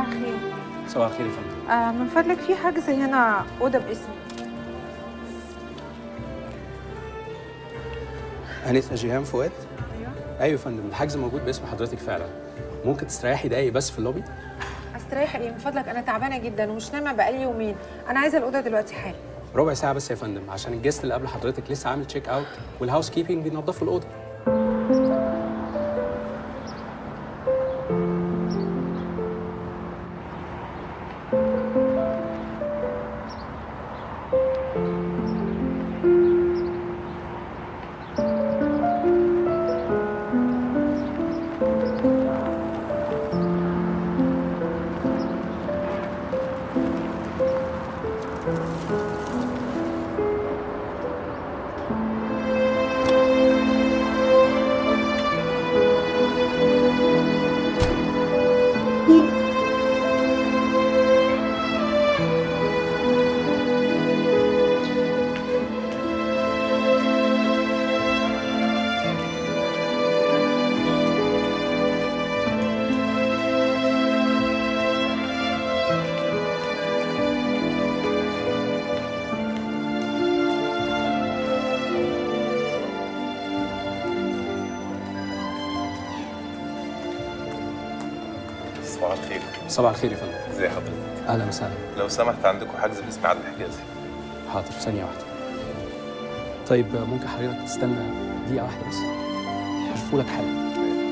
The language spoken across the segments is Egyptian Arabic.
الخير صباح الخير يا فندم آه من فضلك في حجز هنا اوضه باسمي أنسة جيهان فؤاد ايوه أيوة يا فندم الحجز موجود باسم حضرتك فعلا ممكن تستريحي دقايق بس في اللوبي استريح ايه من فضلك انا تعبانه جدا ومش نايمه بقالي يومين انا عايزه الاوضه دلوقتي حالا ربع ساعة بس يا فندم عشان الجست اللي قبل حضرتك لسه عامل تشيك أوت والهاوس كيبنج بينضفوا الأوضة صباح الخير صباح الخير يا فندم ازي حضرتك أهلا وسهلا لو سمحت عندكم حجز باسم عادل حجازي حاضر ثانية واحدة طيب ممكن حضرتك تستنى دقيقة واحدة بس هشوفه لك حالا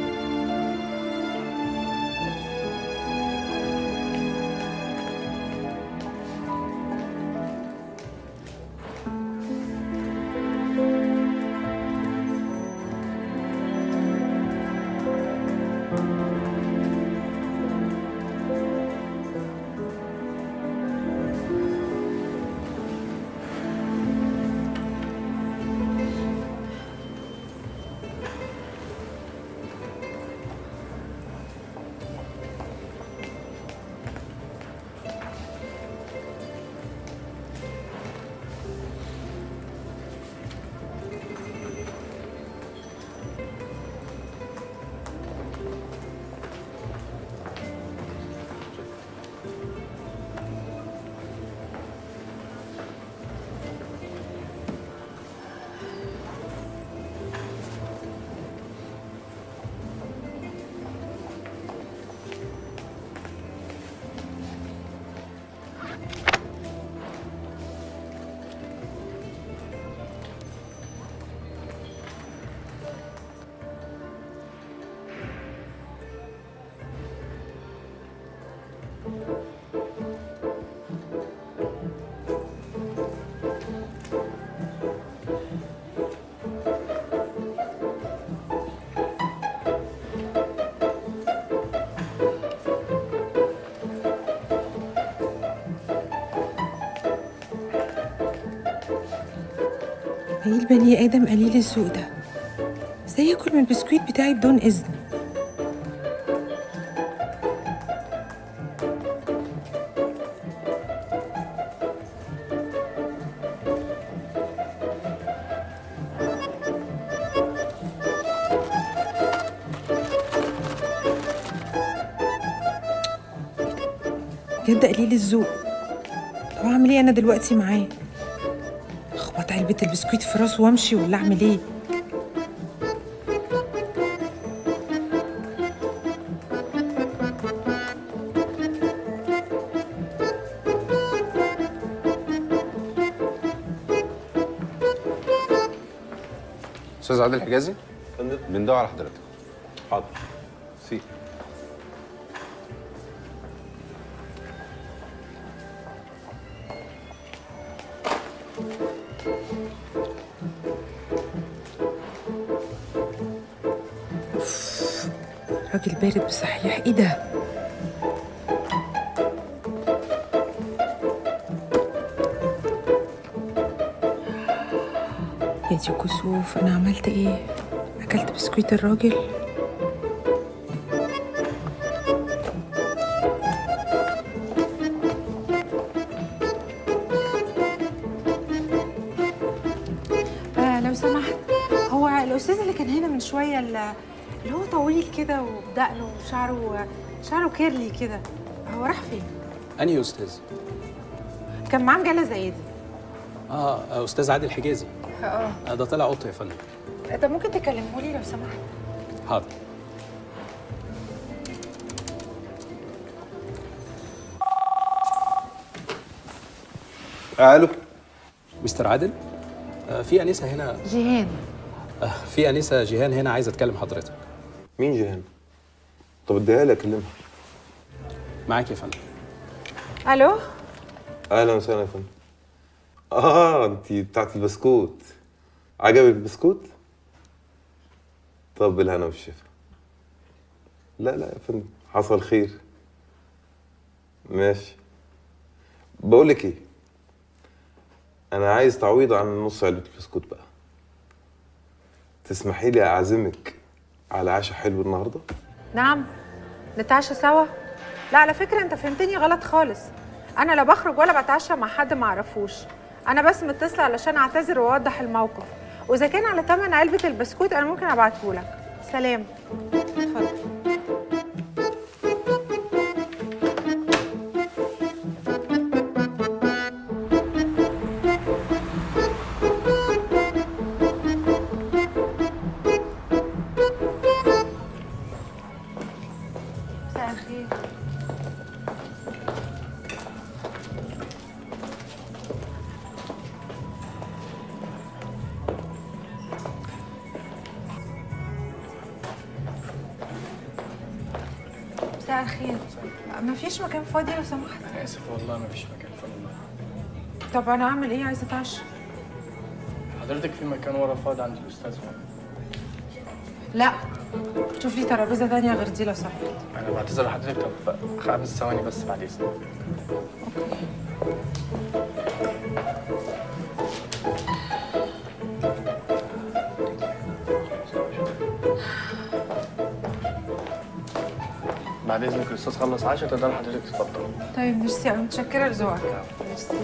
ايه البني ادم قليل الذوق ده ازاي ياكل من البسكويت بتاعي بدون اذن بجد قليل الذوق طب اعمل ايه انا دلوقتي معاه اخبط علبة البسكويت في راسه وامشي ولا اعمل ايه؟ أستاذ عادل حجازي فندم بندور على حضرتك حاضر سي راجل بارد بصحيح ايه ده؟ يا دي كسوف انا عملت ايه؟ اكلت بسكويت الراجل آه لو سمحت هو الاستاذ اللي كان هنا من شويه اللي اللي هو طويل كده وبدقنه وشعره شعره كيرلي كده هو راح فين؟ انهي استاذ كان معاه مجله زي دي اه استاذ عادل حجازي اه آه، ده طلع قط يا فندم طب ممكن تكلمه لي لو سمحت حاضر الو مستر عادل آه، في انسه هنا جيهان آه، في انسه جيهان هنا عايزه اتكلم حضرتك مين جيهان؟ طب اديها لي اكلمها معاك يا فندم الو اهلا وسهلا يا فندم اه انت بتاعت البسكوت عجبك البسكوت؟ طب بالهنا والشفا لا لا يا فندم حصل خير ماشي بقول لك ايه انا عايز تعويض عن نص علبه البسكوت بقى تسمحي لي اعزمك على عشاء حلو النهارده نعم نتعشى سوا لا على فكره انت فهمتني غلط خالص انا لا بخرج ولا بتعشى مع حد ما اعرفوش انا بس متصله علشان اعتذر واوضح الموقف واذا كان على ثمن علبه البسكوت انا ممكن ابعته لك سلام اتفضل مساء الخير مساء الخير مفيش مكان فاضي لو سمحت انا اسف والله ما فيش مكان فاضي طب انا اعمل ايه عايزه اتعشى حضرتك في مكان ورا فاضي عند الاستاذ فاضي لا شوف لي ترابيزه تانية غير دي لو سمحت انا بعتذر لحضرتك طب خمس ثواني بس بعد اذنك بعد اذنك الاستاذ خلص عشاء تقدر حضرتك تتفضل طيب ميرسي أوي متشكرة لذوقك ميرسي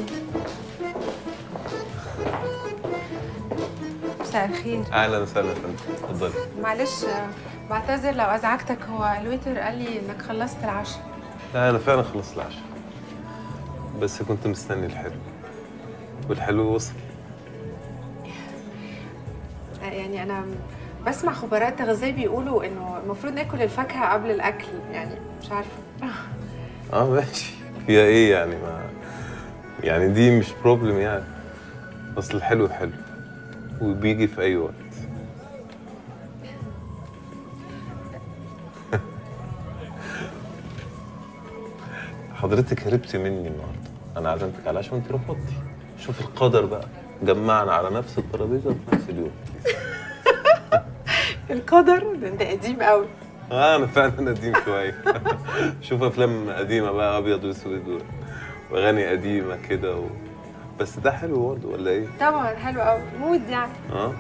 مساء الخير اهلا وسهلا يا فندم اتفضلي معلش آه، بعتذر لو ازعجتك هو الويتر قال لي انك خلصت العشاء لا انا فعلا خلصت العشاء بس كنت مستني الحلو والحلو وصل آه، يعني انا بسمع خبراء التغذية بيقولوا انه المفروض ناكل الفاكهة قبل الاكل يعني مش عارفة اه ماشي فيها ايه يعني ما يعني دي مش بروبلم يعني اصل الحلو حلو وبيجي في اي وقت حضرتك هربتي مني النهارده انا عزمتك على العشاء وانت رفضتي شوف القدر بقى جمعنا على نفس الترابيزه في نفس اليوم القدر ده انت قديم قوي اه انا فعلا قديم شويه شوف افلام قديمه بقى ابيض واسود و- واغاني قديمه كده و... بس ده حلو برضه ولا ايه؟ طبعا حلو قوي مود يعني اه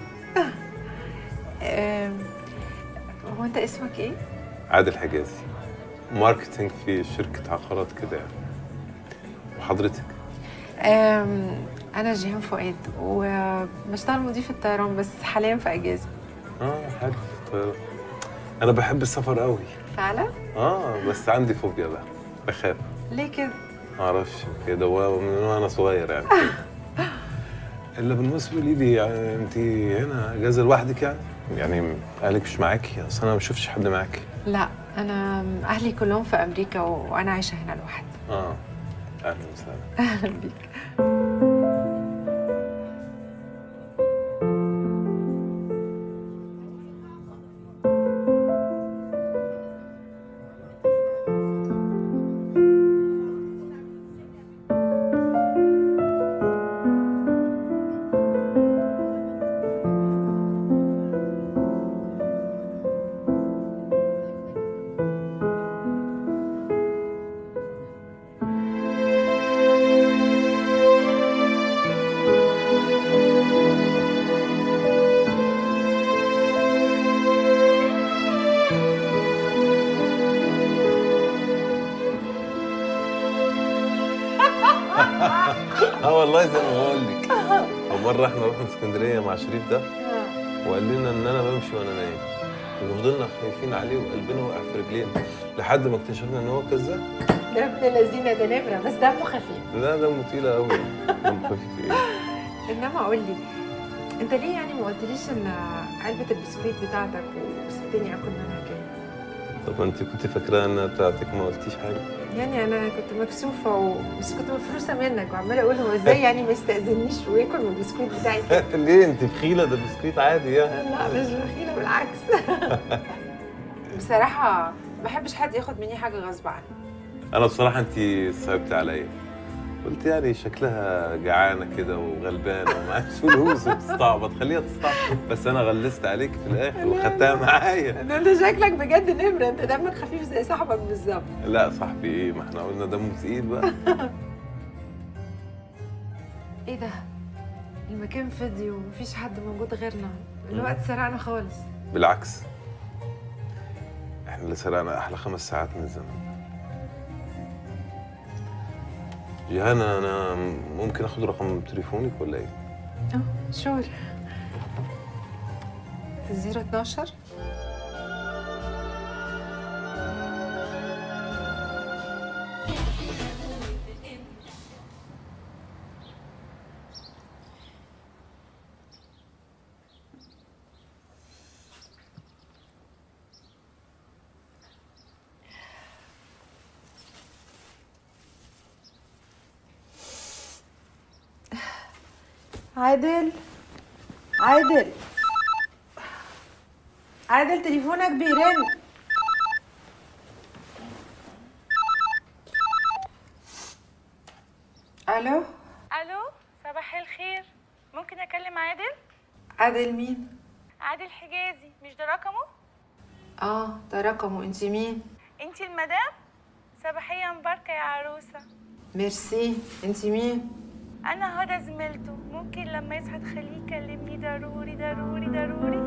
آم، هو انت اسمك ايه؟ عادل حجازي ماركتينج في شركه عقارات كده يعني وحضرتك آم، انا جيهان فؤاد وبشتغل مضيفة طيران بس حاليا في اجازة اه حلو طيب انا بحب السفر قوي فعلا؟ اه بس عندي فوبيا بقى بخاف ليه كده؟ ما اعرفش كده و- من وانا صغير يعني الا بالنسبه لي دي يعني انت هنا اجازه لوحدك يعني يعني اهلك مش معاكي اصل انا ما شفتش حد معاكي لا انا اهلي كلهم في امريكا وانا عايشه هنا لوحدي اه اهلا وسهلا اهلا بيك اه والله زي ما بقول لك ومره احنا رحنا اسكندريه مع شريف ده وقال لنا ان انا بمشي وانا نايم وفضلنا خايفين عليه وقلبنا وقع في رجلينا لحد ما اكتشفنا ان هو كذاب ده ابن لذينه ده نمره بس دمه خفيف لا دمه تقيل قوي دمه خفيف ايه انما قول لي انت ليه يعني ما قلتليش ان علبه البسكويت بتاعتك وسبتني اكل منها كده طب انت كنت فاكره انها بتاعتك ما قلتيش حاجه يعني انا كنت مكسوفه و... بس كنت مفروسه منك وعماله اقول هو ازاي يعني ما يستاذنيش وياكل من البسكويت بتاعي كده ليه انت بخيله ده بسكويت عادي يعني لا مش بخيله بالعكس بصراحه ما بحبش حد ياخد مني حاجه غصب عني انا بصراحه انت صعبتي عليا قلت يعني شكلها جعانه كده وغلبانه ومعهاش فلوس وبتستعبط خليها تستعبط بس انا غلست عليك في الاخر وخدتها معايا ده انت شكلك بجد نمره انت دمك خفيف زي صاحبك بالظبط لا صاحبي ايه ما احنا قلنا دمه تقيل بقى ايه ده المكان فاضي ومفيش حد موجود غيرنا الوقت سرقنا خالص بالعكس احنا اللي سرقنا احلى خمس ساعات من الزمن جيهانا انا ممكن اخد رقم تليفونك ولا ايه؟ اه شور 012 عادل عادل عادل تليفونك بيرن الو الو صباح الخير ممكن اكلم عادل عادل مين عادل حجازي مش ده رقمه اه ده رقمه انت مين انتي المدام صباحيه مباركه يا عروسه ميرسي انت مين انا هدى زميلته ممكن لما يصحى تخليه يكلمني ضروري ضروري ضروري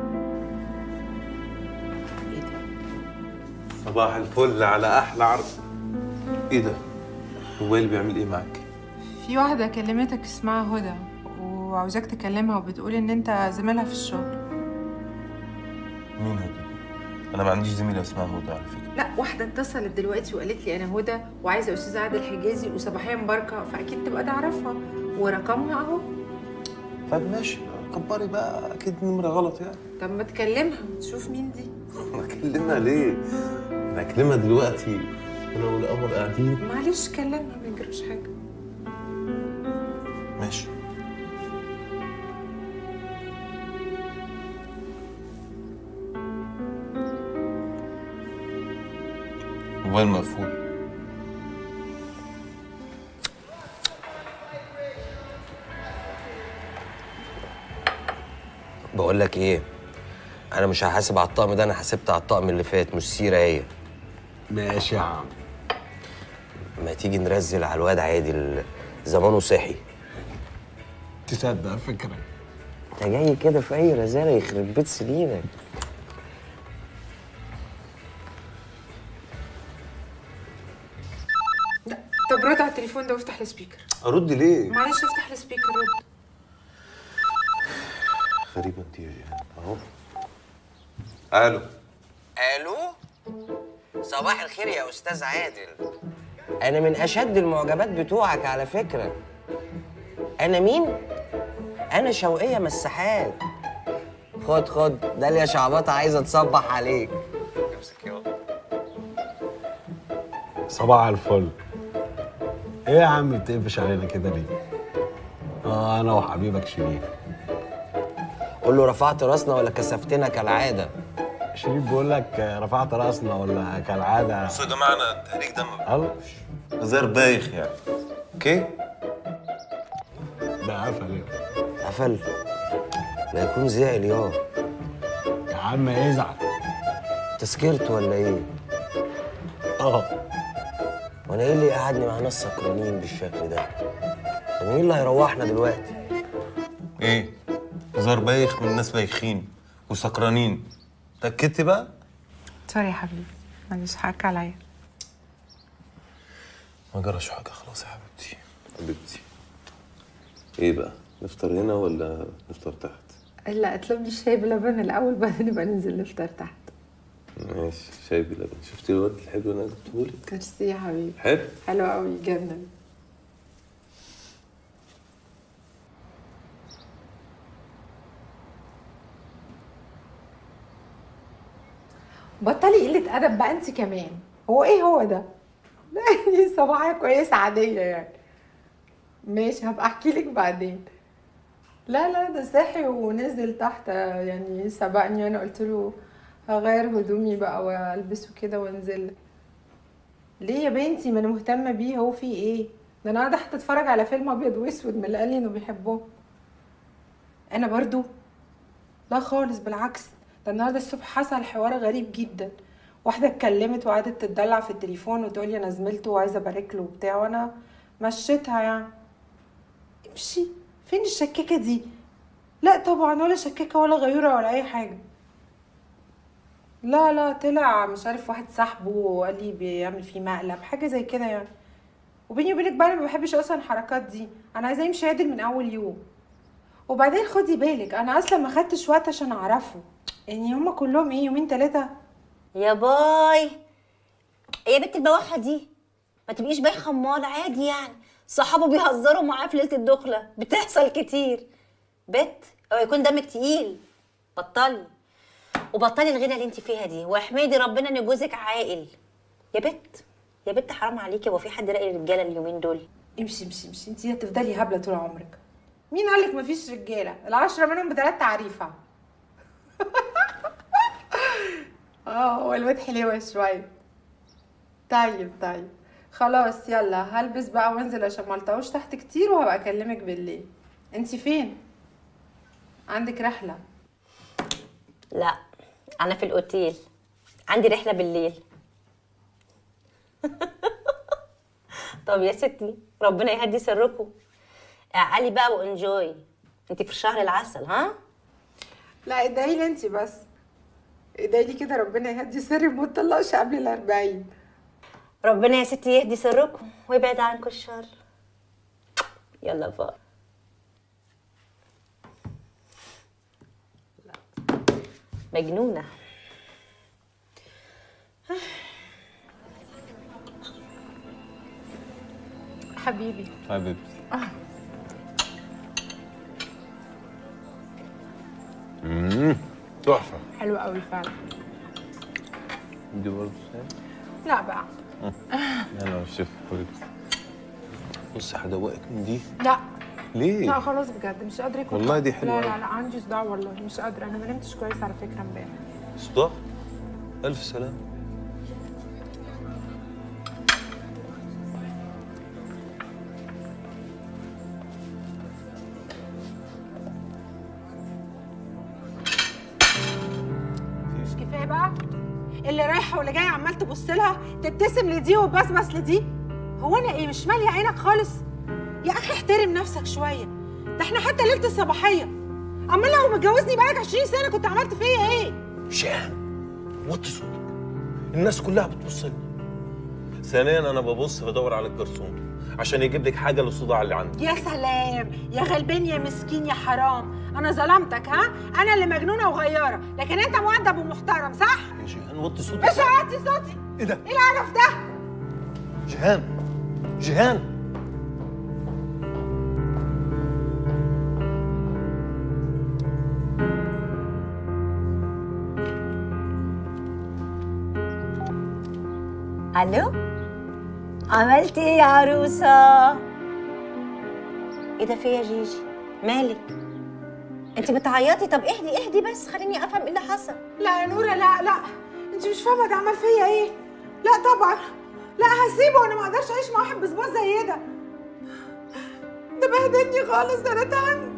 ايه ده صباح الفل على احلى عرض ايه ده؟ هو اللي بيعمل ايه معاك؟ في واحدة كلمتك اسمها هدى وعاوزاك تكلمها وبتقول ان انت زميلها في الشغل مين هدى؟ انا ما عنديش زميله اسمها هدى على فكره لا واحدة اتصلت دلوقتي وقالت لي انا هدى وعايزة استاذ عادل حجازي وصباحية مباركة فاكيد تبقى تعرفها ورقمها اهو طب ماشي كبري بقى اكيد نمره غلط يعني طب ما تكلمها تشوف مين دي اكلمها ليه؟ انا اكلمها دلوقتي انا والقمر قاعدين معلش كلمها ما يجراش حاجة ماشي موبايل مقفول بقول لك ايه انا مش هحاسب على الطقم ده انا حاسبت على الطقم اللي فات مش سيره هي ماشي يا عم ما تيجي نرزل على الواد عادل زمانه صحي تصدق فكرة انت جاي كده في اي رزاله يخرب بيت سنينك لا طب رد على التليفون ده وافتح السبيكر ارد ليه؟ معلش افتح السبيكر رد غريبه انت يا جيهان اهو الو الو صباح الخير يا استاذ عادل انا من اشد المعجبات بتوعك على فكره انا مين انا شوقيه مساحات خد خد داليا شعبطه عايزه تصبح عليك امسك يلا صباح الفل ايه يا عم بتقفش علينا كده ليه؟ اه انا وحبيبك شريف قول له رفعت راسنا ولا كسفتنا كالعاده شريف بيقول لك آه، رفعت راسنا ولا كالعاده بصوا يا جماعه انا تهريج دم الله غزار بايخ يعني اوكي ده قفل إيه؟ قفل لا يكون زعل يا يا عم ازعل تسكرت ولا ايه اه وانا ايه اللي قعدني مع ناس سكرانين بالشكل ده طب مين اللي هيروحنا دلوقتي ايه غزار بايخ من ناس بايخين وسكرانين تاكدتي بقى سوري يا حبيبي معلش حقك عليا ما جراش حاجه خلاص يا حبيبتي حبيبتي ايه بقى نفطر هنا ولا نفطر تحت لا اطلب لي الشاي بلبن الاول بعدين نبقى ننزل نفطر تحت ماشي شاي بلبن شفتي الورد الحلو اللي انا جبته لك ميرسي يا حبيبي حلو حلو قوي جدا بطلي قلة أدب بقى أنت كمان هو إيه هو ده؟ لا دي صباحية كويسة عادية يعني ماشي هبقى أحكي لك بعدين لا لا ده صحي ونزل تحت يعني سبقني أنا قلت له هغير هدومي بقى والبسه كده وانزل ليه يا بنتي ما انا مهتمه بيه هو في ايه ده انا قاعده حتى اتفرج على فيلم ابيض واسود من اللي قال لي انه بيحبهم انا برضو لا خالص بالعكس ده النهارده الصبح حصل حوار غريب جدا واحده اتكلمت وقعدت تتدلع في التليفون وتقول لي انا زميلته وعايزه ابارك له وبتاع وانا مشيتها يعني امشي فين الشكاكه دي لا طبعا ولا شكاكه ولا غيوره ولا اي حاجه لا لا طلع مش عارف واحد صاحبه وقال لي بيعمل فيه مقلب حاجه زي كده يعني وبيني وبينك بقى انا ما بحبش اصلا الحركات دي انا عايزاه يمشي عادل من اول يوم وبعدين خدي بالك انا اصلا ما خدتش وقت عشان اعرفه يعني هما كلهم ايه يومين ثلاثه يا باي يا بنت البواحة دي ما تبقيش باي خمار عادي يعني صحابه بيهزروا معاه في ليلة الدخلة بتحصل كتير بت او يكون دمك تقيل بطلي وبطلي الغنى اللي انت فيها دي واحمدي ربنا ان جوزك عاقل يا بت يا بت حرام عليكي هو في حد راقي الرجاله اليومين دول امشي امشي امشي انت هتفضلي هبله طول عمرك مين قال لك مفيش رجاله العشره منهم بثلاث تعريفه اه هو الواد حلوه شويه طيب طيب خلاص يلا هلبس بقى وانزل عشان ما الطقوش تحت كتير وهبقى اكلمك بالليل انت فين عندك رحله لا انا في الاوتيل عندي رحله بالليل طب يا ستي ربنا يهدي سركم اعقلي بقى وانجوي انت في شهر العسل ها لا ادعي لي انت بس ادعي لي كده ربنا يهدي سري وما تطلقش قبل الأربعين ربنا يا ستي يهدي سركم ويبعد عنكم الشر يلا بقى مجنونه حبيبي حبيبتي امم تحفه حلو قوي فعلا دي برضه شاي لا بقى انا والشيف حبيبتي بصي هدوقك من دي لا ليه؟ لا خلاص بجد مش قادره اكل والله دي حلوة لا لا أوي. لا عندي صداع والله مش قادره انا ما نمتش كويس على فكره امبارح صداع الف سلامه مش كفايه بقى اللي رايحه واللي جايه عمال تبص لها تبتسم لدي وتبصبص لدي هو انا ايه مش ماليه عينك خالص يا اخي احترم نفسك شويه ده احنا حتى ليله الصباحيه امال لو متجوزني بقالك 20 سنه كنت عملت فيا ايه شام وطي صوتك الناس كلها بتبص لي ثانيا انا ببص بدور على الجرسون عشان يجيب لك حاجه للصداع اللي عندي يا سلام يا غلبان يا مسكين يا حرام انا ظلمتك ها انا اللي مجنونه وغياره لكن انت مؤدب ومحترم صح يا جيهان وطي صوتك مش هعطي صوتي ايه ده؟ ايه القرف ده جيهان جيهان الو عملتي ايه يا عروسه ايه ده في إيه يا جيجي مالك انت بتعيطي طب اهدي اهدي بس خليني افهم ايه اللي حصل لا يا نورة لا لا انت مش فاهمه ده عمل فيا ايه لا طبعا لا هسيبه انا ما اقدرش اعيش مع واحد بسبوس زي ده ده بهدلني خالص ده انا تعبت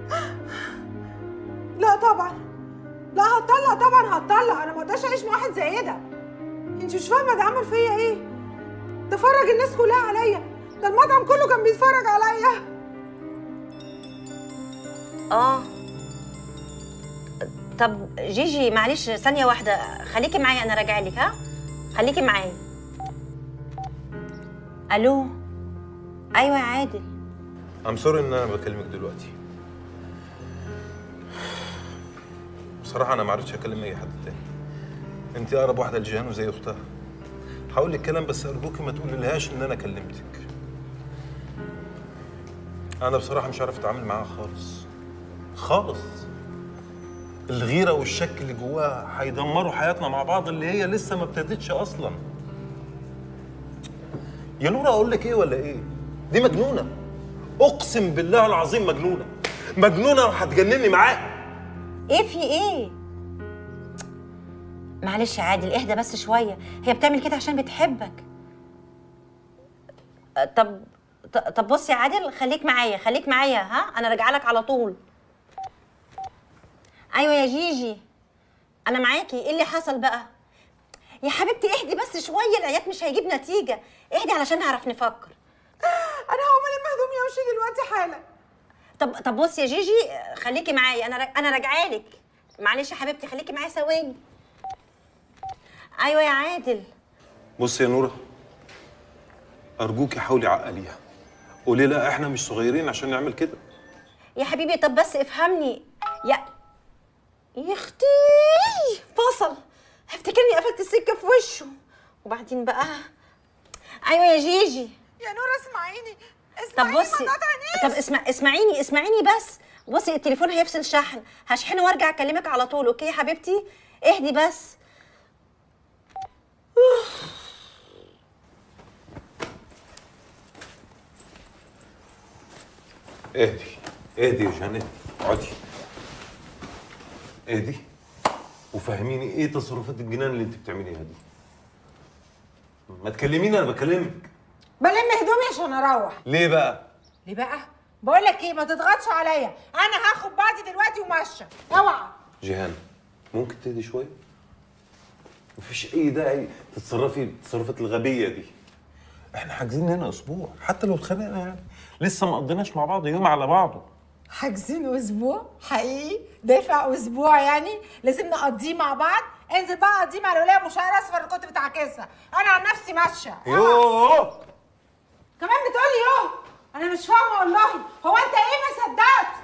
لا طبعا لا هتطلق طبعا هتطلق انا ما اقدرش اعيش مع واحد زي ده انت مش فاهمه ده عمل فيا ايه ده فرج الناس كلها عليا ده المطعم كله كان بيتفرج عليا اه طب جيجي معلش ثانيه واحده خليكي معايا انا راجعه لك ها خليكي معايا الو ايوه يا عادل ام سوري ان انا بكلمك دلوقتي بصراحه انا ما عرفتش اكلم اي حد تاني انت اقرب واحده لجيهان وزي اختها هقول لك كلام بس ارجوكي ما تقولي لهاش ان انا كلمتك انا بصراحه مش عارف اتعامل معاها خالص خالص الغيره والشك اللي جواها هيدمروا حياتنا مع بعض اللي هي لسه ما ابتدتش اصلا يا نورا اقول لك ايه ولا ايه دي مجنونه اقسم بالله العظيم مجنونه مجنونه وهتجنني معاها ايه في ايه معلش يا عادل اهدى بس شويه هي بتعمل كده عشان بتحبك أه، طب ط- طب بص يا عادل خليك معايا خليك معايا ها انا راجعه لك على طول ايوه يا جيجي انا معاكي ايه اللي حصل بقى يا حبيبتي اهدي بس شويه العياط مش هيجيب نتيجه اهدي علشان نعرف نفكر انا هقوم الم هدومي وامشي دلوقتي حالا طب طب بص يا جيجي خليكي معايا انا را- انا راجعه لك معلش يا حبيبتي خليكي معايا ثواني ايوه يا عادل بص يا نورة أرجوكي حاولي عقليها قولي لا إحنا مش صغيرين عشان نعمل كده يا حبيبي طب بس افهمني يا يا اختي فصل افتكرني قفلت السكه في وشه وبعدين بقى ايوه يا جيجي يا نورة اسمعيني طب اسمعيني بصي ما تقاطعنيش طب اسمع اسمعيني اسمعيني بس بصي التليفون هيفصل شحن هشحنه وارجع اكلمك على طول اوكي يا حبيبتي اهدي بس اهدي اهدي يا جهان اهدي اقعدي اهدي وفهميني إيه تصرفات الجنان اللي أنت بتعمليها دي ما تكلميني أنا بكلمك بلم هدومي عشان اروح ليه بقى؟ ليه بقى بقول لك ايه ما تضغطش عليا انا هاخد بعضي دلوقتي وماشيه اوعى جيهان ممكن تهدي شوية؟ مفيش أي داعي تتصرفي التصرفات الغبية دي احنا حاجزين هنا أسبوع حتى لو اتخانقنا يعني لسه ما قضيناش مع بعض يوم على بعضه حاجزين اسبوع حقيقي دافع اسبوع يعني لازم نقضيه مع بعض انزل بقى قضيه مع الولايه مشاهير اصفر اللي كنت بتعاكسها انا عن نفسي ماشيه يوه كمان بتقولي يوه انا مش فاهمه والله هو انت ايه ما صدقت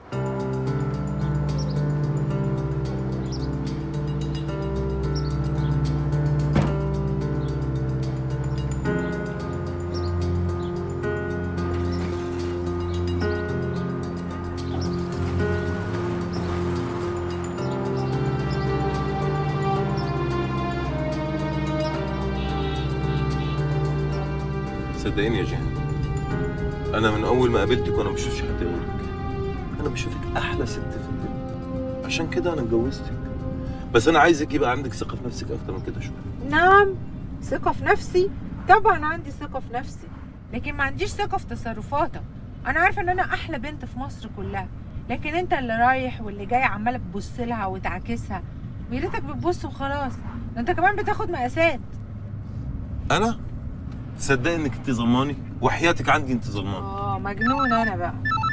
صدقيني يا جيهان انا من اول ما قابلتك وانا ما بشوفش حد غيرك انا بشوفك احلى ست في الدنيا عشان كده انا اتجوزتك بس انا عايزك يبقى عندك ثقه في نفسك اكتر من كده شويه نعم ثقة في نفسي طبعا عندي ثقة في نفسي لكن ما عنديش ثقة في تصرفاتك أنا عارفة إن أنا أحلى بنت في مصر كلها لكن أنت اللي رايح واللي جاي عمالة بتبص لها وتعاكسها ويا ريتك بتبص وخلاص ده أنت كمان بتاخد مقاسات انا تصدقي انك انت ظلماني وحياتك عندي انت ظلماني آه مجنون أنا بقى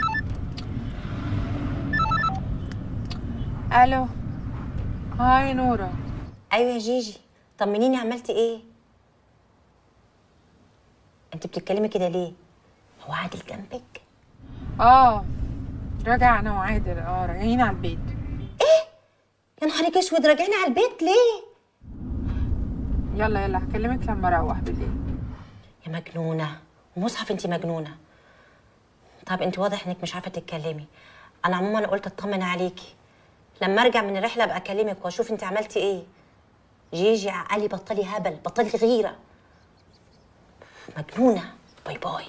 ألو هاي نورة ايوه يا جيجي طمنيني عملتي ايه انت بتتكلمي كده ليه هو عادل جنبك آه راجع أنا وعادل آه راجعين على البيت يا نهارك اسود راجعين على البيت ليه يلا يلا هكلمك لما أروح بالليل يا مجنونه مصحف انت مجنونه طب انت واضح انك مش عارفه تتكلمي انا عموما قلت اطمن عليكي لما ارجع من الرحله ابقى اكلمك واشوف انت عملتي ايه جيجي عقلي بطلي هبل بطلي غيره مجنونه باي باي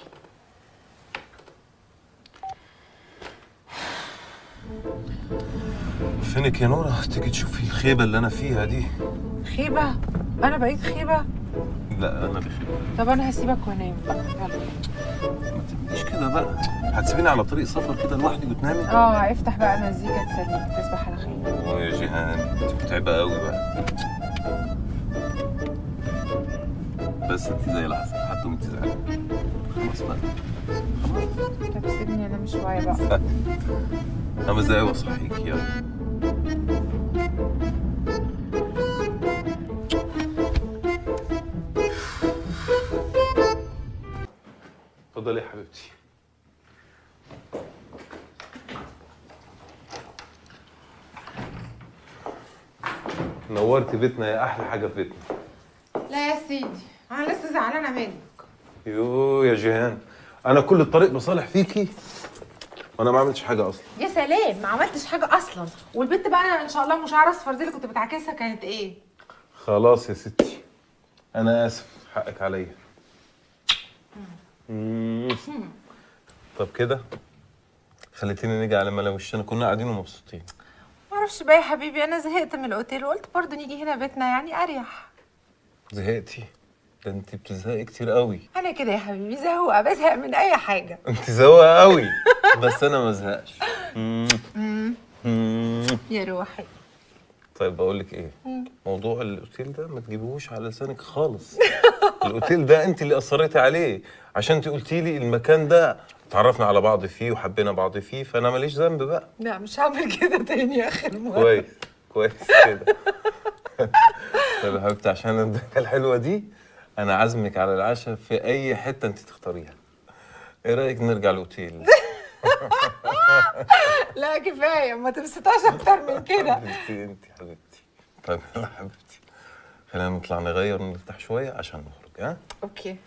فينك يا نورة تيجي تشوفي الخيبة اللي أنا فيها دي خيبة أنا بقيت خيبة لا أنا اللي خيبة طب أنا هسيبك وأنام يلا ما تبقيش كده بقى هتسيبيني على طريق سفر كده لوحدي وتنامي اه هيفتح بقى مزيكا تسليك تصبح على خير أوه يا جيهان انت متعبة قوي بقى بس انت زي العسل حتى وانت زعلانة خلاص بقى طب سيبني انام شويه بقى خمس دقايق واصحيك يلا اتفضلي يا حبيبتي نورتي بيتنا يا احلى حاجه في بيتنا لا يا سيدي انا لسه زعلانه منك يو يا جيهان انا كل الطريق بصالح فيكي وانا ما عملتش حاجه اصلا يا سلام ما عملتش حاجه اصلا والبنت بقى ان شاء الله مش عارف اصفر دي اللي كنت بتعكسها كانت ايه خلاص يا ستي انا اسف حقك عليا مم. طب كده خليتيني نيجي على ملا وشنا كنا قاعدين ومبسوطين معرفش بقى يا حبيبي انا زهقت من الاوتيل وقلت برضه نيجي هنا بيتنا يعني اريح زهقتي ده انت بتزهقي كتير قوي انا كده يا حبيبي زهوقه بزهق من اي حاجه انت زوقه قوي بس انا ما ازهقش مم. مم. يا روحي طيب بقول لك ايه موضوع الاوتيل ده ما تجيبوش على لسانك خالص الاوتيل ده انت اللي اصريتي عليه عشان انت قلتي لي المكان ده تعرفنا على بعض فيه وحبينا بعض فيه فانا ماليش ذنب بقى لا مش هعمل كده تاني يا اخر مره كويس كويس كده طيب يا حبيبتي عشان الضحكه الحلوه دي انا عازمك على العشاء في اي حته انت تختاريها ايه رايك نرجع الاوتيل لا كفايه ما تبسطهاش اكتر من كده حبيبتي انت حبيبتي طيب يلا حبيبتي خلينا نطلع نغير ونرتاح شويه عشان نخرج ها اوكي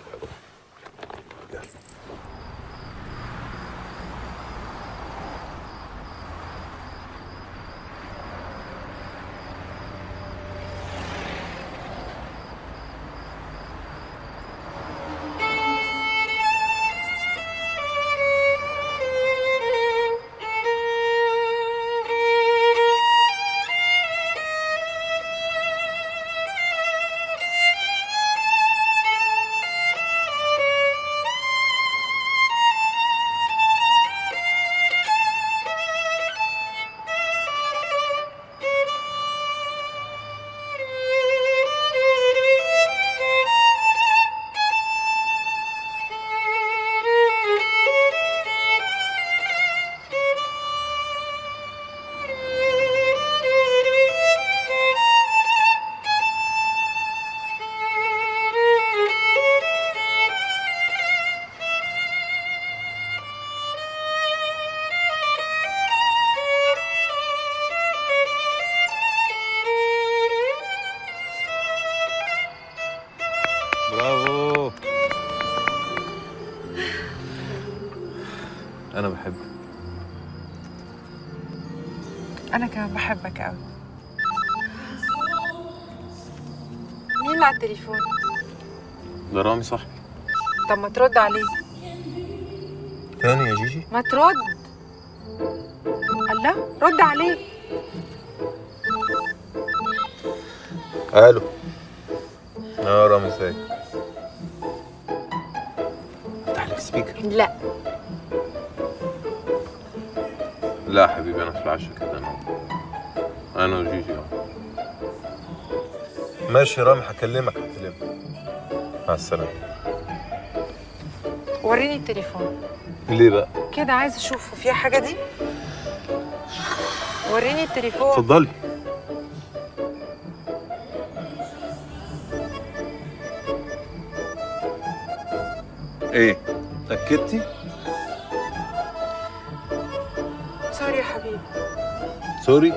برافو انا بحبك انا كمان بحبك قوي مين اللي على التليفون ده رامي صاحبي طب ما ترد عليه تاني يا جيجي ما ترد الله رد عليه الو اه رامي ازيك افتح لك سبيكر لا لا حبيبي انا في العشاء كده انا انا وجيجي اه ماشي رامي هكلمك هكلمك مع السلامة وريني التليفون ليه بقى؟ كده عايز اشوفه فيها حاجه دي وريني التليفون اتفضلي ايه؟ اتأكدتي؟ سوري يا حبيبي سوري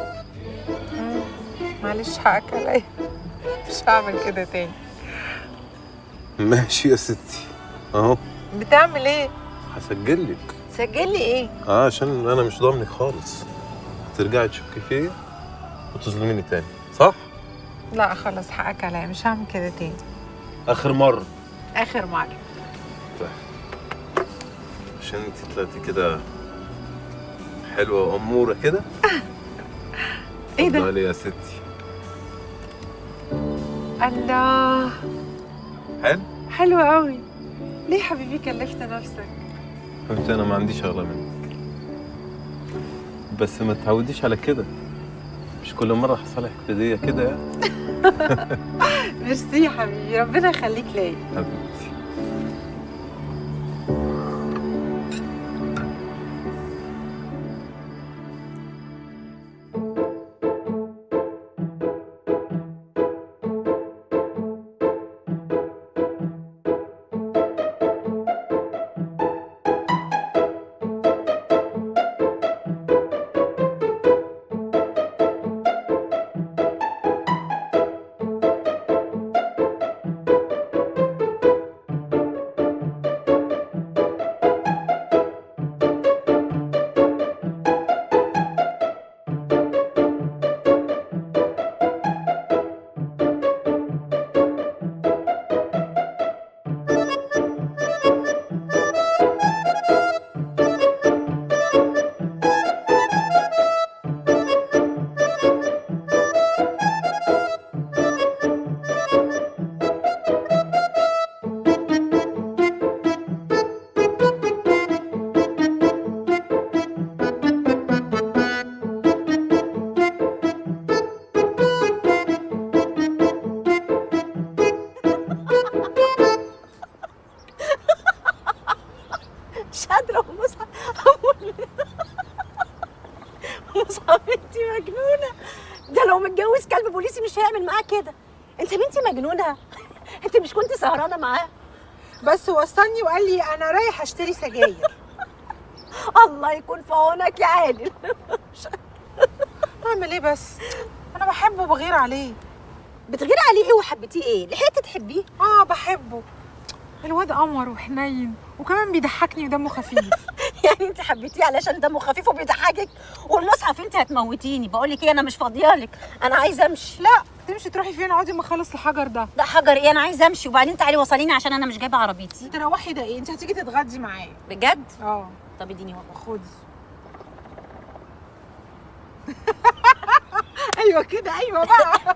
معلش حقك عليا مش هعمل كده تاني ماشي يا ستي اهو بتعمل ايه هسجل لك سجل لي ايه اه عشان انا مش ضامنك خالص هترجعي تشكي فيا وتظلميني تاني صح؟ لا خلاص حقك عليا مش هعمل كده تاني اخر مرة اخر مره عشان انت طلعتي كده حلوة وأمورة كده ايه ده اتفضلي يا ستي الله حلو؟ حلو قوي ليه حبيبي كلفت نفسك حبيبتي أنا ما عنديش أغلى منك بس ما تعوديش على كده مش كل مرة هصالحك هدية كده يعني ميرسي يا حبيبي ربنا يخليك ليا حبيبتي مجنونه انت مش كنت سهرانه معاه بس وصلني وقال لي انا رايح اشتري سجاير الله يكون في عونك يا عادل اعمل ايه بس انا بحبه وبغير عليه بتغيري عليه ايه وحبيتيه ايه لحقتي تحبيه اه بحبه الواد قمر وحنين وكمان بيضحكني ودمه خفيف يعني انت حبيتيه علشان دمه خفيف وبيضحكك والمصحف انت هتموتيني بقول لك ايه انا مش فاضيالك انا عايزه امشي لا تمشي تروحي فين اقعدي ما اخلص الحجر ده ده حجر ايه انا عايزه امشي وبعدين تعالي وصليني عشان انا مش جايبه عربيتي تروحي ده ايه انت هتيجي تتغدي معايا بجد اه طب اديني ورقه خدي ايوه كده ايوه بقى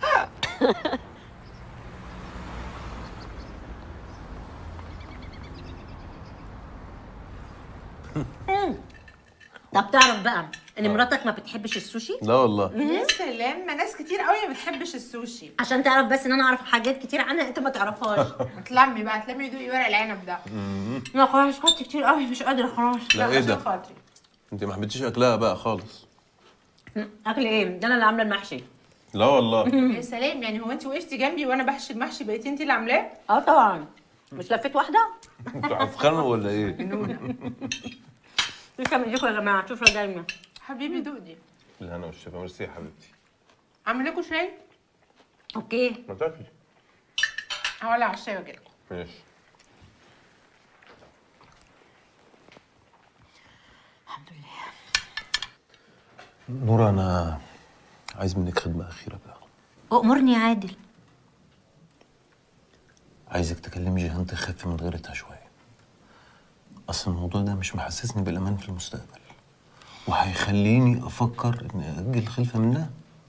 طب تعرف بقى ان مراتك ما بتحبش السوشي لا والله يا سلام ما ناس كتير قوي ما بتحبش السوشي عشان تعرف بس ان انا اعرف حاجات كتير عنها انت ما تعرفهاش تلمي بقى تلمي دوقي ورق العنب ده لا خلاص خدت كتير قوي مش قادره خلاص لا ايه عشان ده خاطري انت ما حبيتيش اكلها بقى خالص اكل ايه ده انا اللي عامله المحشي لا والله يا سلام يعني هو انت وقفتي جنبي وانا بحشي المحشي بقيتي انت اللي عاملاه اه طبعا مش لفيت واحده انتوا هتتخانقوا ولا ايه؟ تسلم ايديكم يا جماعه شوفوا دايما حبيبي دوق دي الهنا والشفا ميرسي يا حبيبتي اعمل لكم شاي اوكي ما تاكلي هولع على الشاي واجي لكم ماشي الحمد لله نورا انا عايز منك خدمه اخيره بقى امرني يا عادل عايزك تكلمي جيهان تخف من غيرتها شويه اصل الموضوع ده مش محسسني بالامان في المستقبل وهيخليني افكر اني اجل الخلفه منها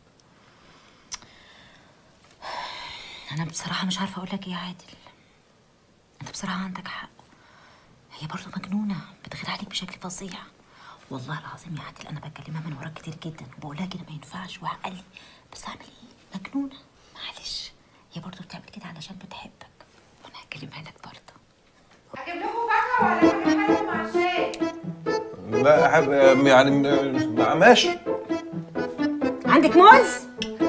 انا بصراحه مش عارفه اقول لك ايه يا عادل انت بصراحه عندك حق هي برضه مجنونه بتغير عليك بشكل فظيع والله العظيم يا عادل انا بكلمها من وراك كتير جدا وبقول لها كده ما ينفعش وعقل لي بس اعمل ايه مجنونه معلش هي برضه بتعمل كده علشان بتحبك وانا هكلمها لك برضه اجيب لكم فاكهه ولا اعمل لكم مع الشاي لا أحب يعني ماشي عندك موز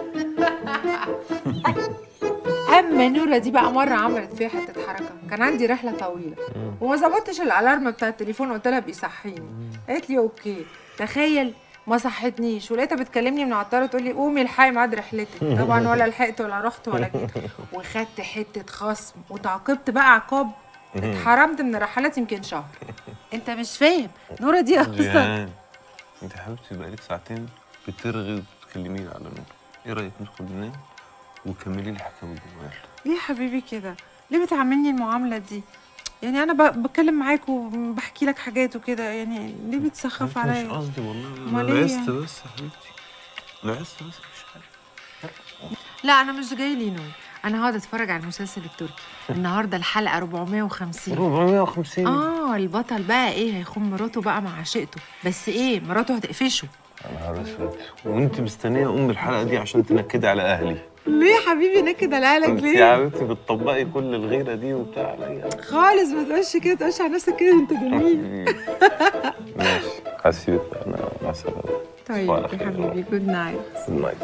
اما نورة دي بقى مره عملت فيها حته حركه كان عندي رحله طويله وما ظبطتش الالارم بتاع التليفون قلت لها بيصحيني قالت لي اوكي تخيل ما صحتنيش ولقيتها بتكلمني من على الطياره تقول لي قومي الحقي ميعاد رحلتك طبعا ولا لحقت ولا رحت ولا جيت وخدت حته خصم وتعاقبت بقى عقاب اتحرمت من الرحلات يمكن شهر انت مش فاهم نورة دي اصلا جيهان انت حبيبتي بقالك ساعتين بترغي وتكلميني على نور ايه رايك ندخل ننام وكملي لي حكايه من جواك ليه يا حبيبي كده ليه بتعاملني المعامله دي يعني انا ب- بتكلم معاك وبحكي لك حاجات وكده يعني ليه بتسخف مش عليا قصدي والله أمال انا إيه لعست يعني؟ بس يا حبيبتي لعست بس مش حاجه لا انا مش جاي لي نوم انا هقعد اتفرج على المسلسل التركي النهارده الحلقه 450 450 اه البطل بقى ايه هيخون مراته بقى مع عشيقته بس ايه مراته هتقفشه يا نهار اسود وانت مستنيه ام الحلقه دي عشان تنكدي على اهلي ليه يا حبيبي نكد على اهلك انت يا ليه حبيبتي بتطبقي كل الغيره دي وبتاع عليا خالص ما تقولش كده تقولش على نفسك كده انت جميل ماشي هسيبك بقى انا مع السلامه طيب وعلى يا خير. حبيبي جود نايت جود نايت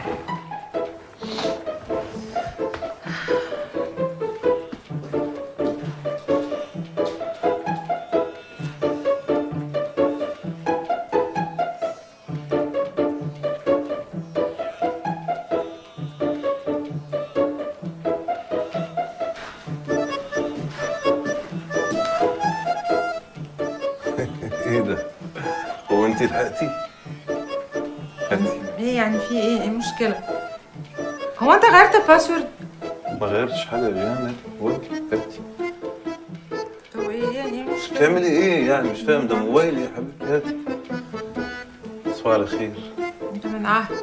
ايه ده؟ هو انت لحقتي؟ هاتي ايه يعني في ايه ايه المشكله هو انت غيرت الباسورد ما غيرتش حاجه يا جيهان هاتي هاتي طب ايه يعني ايه المشكله بتعملي ايه يعني مش فاهم ده موبايلي يا حبيبتي هاتي تصبحي على خير انت من عهد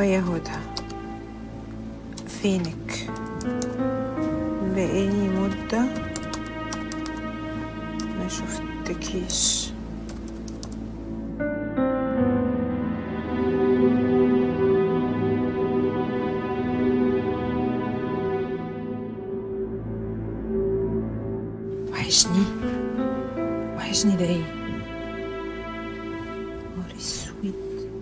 اه يا هدى فينك بقالي مدة ما شفتكيش وحشني وحشني ده ايه نهار اسود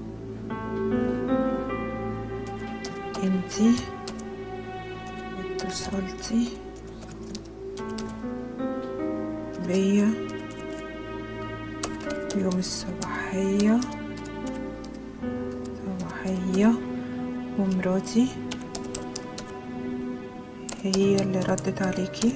انتي اتصلتي بيا يوم الصباحية صباحية ومراتي هي اللي ردت عليكي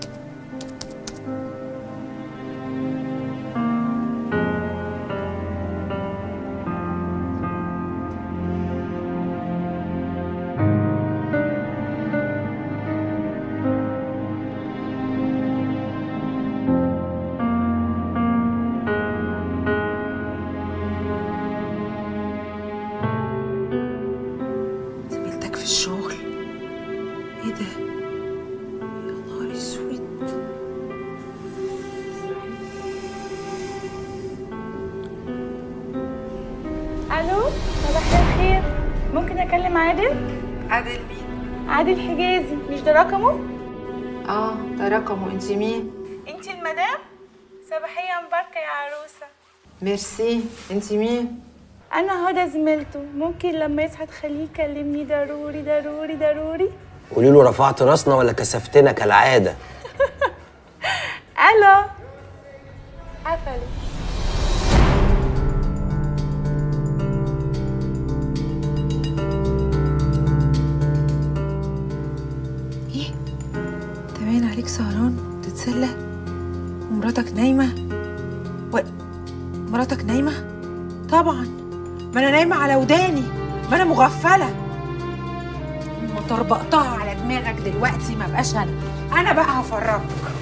زميلتك في الشغل ايه ده يا نهار اسود الو صباح الخير ممكن اكلم عادل عادل مين عادل حجازي مش ده رقمه اه ده رقمه انت مين انتي المدام صباحيه مباركه يا عروسه ميرسي انت مين انا هدى زميلته ممكن لما يصحى تخليه يكلمني ضروري ضروري ضروري قولي له رفعت راسنا ولا كسفتنا كالعاده الو قفلت ايه انت باين عليك سهران تتسلى ومراتك نايمه و... مراتك نايمه طبعا ما انا نايمه على وداني ما انا مغفله ما طربقتها على دماغك دلوقتي ما بقاش انا انا بقى هفرجك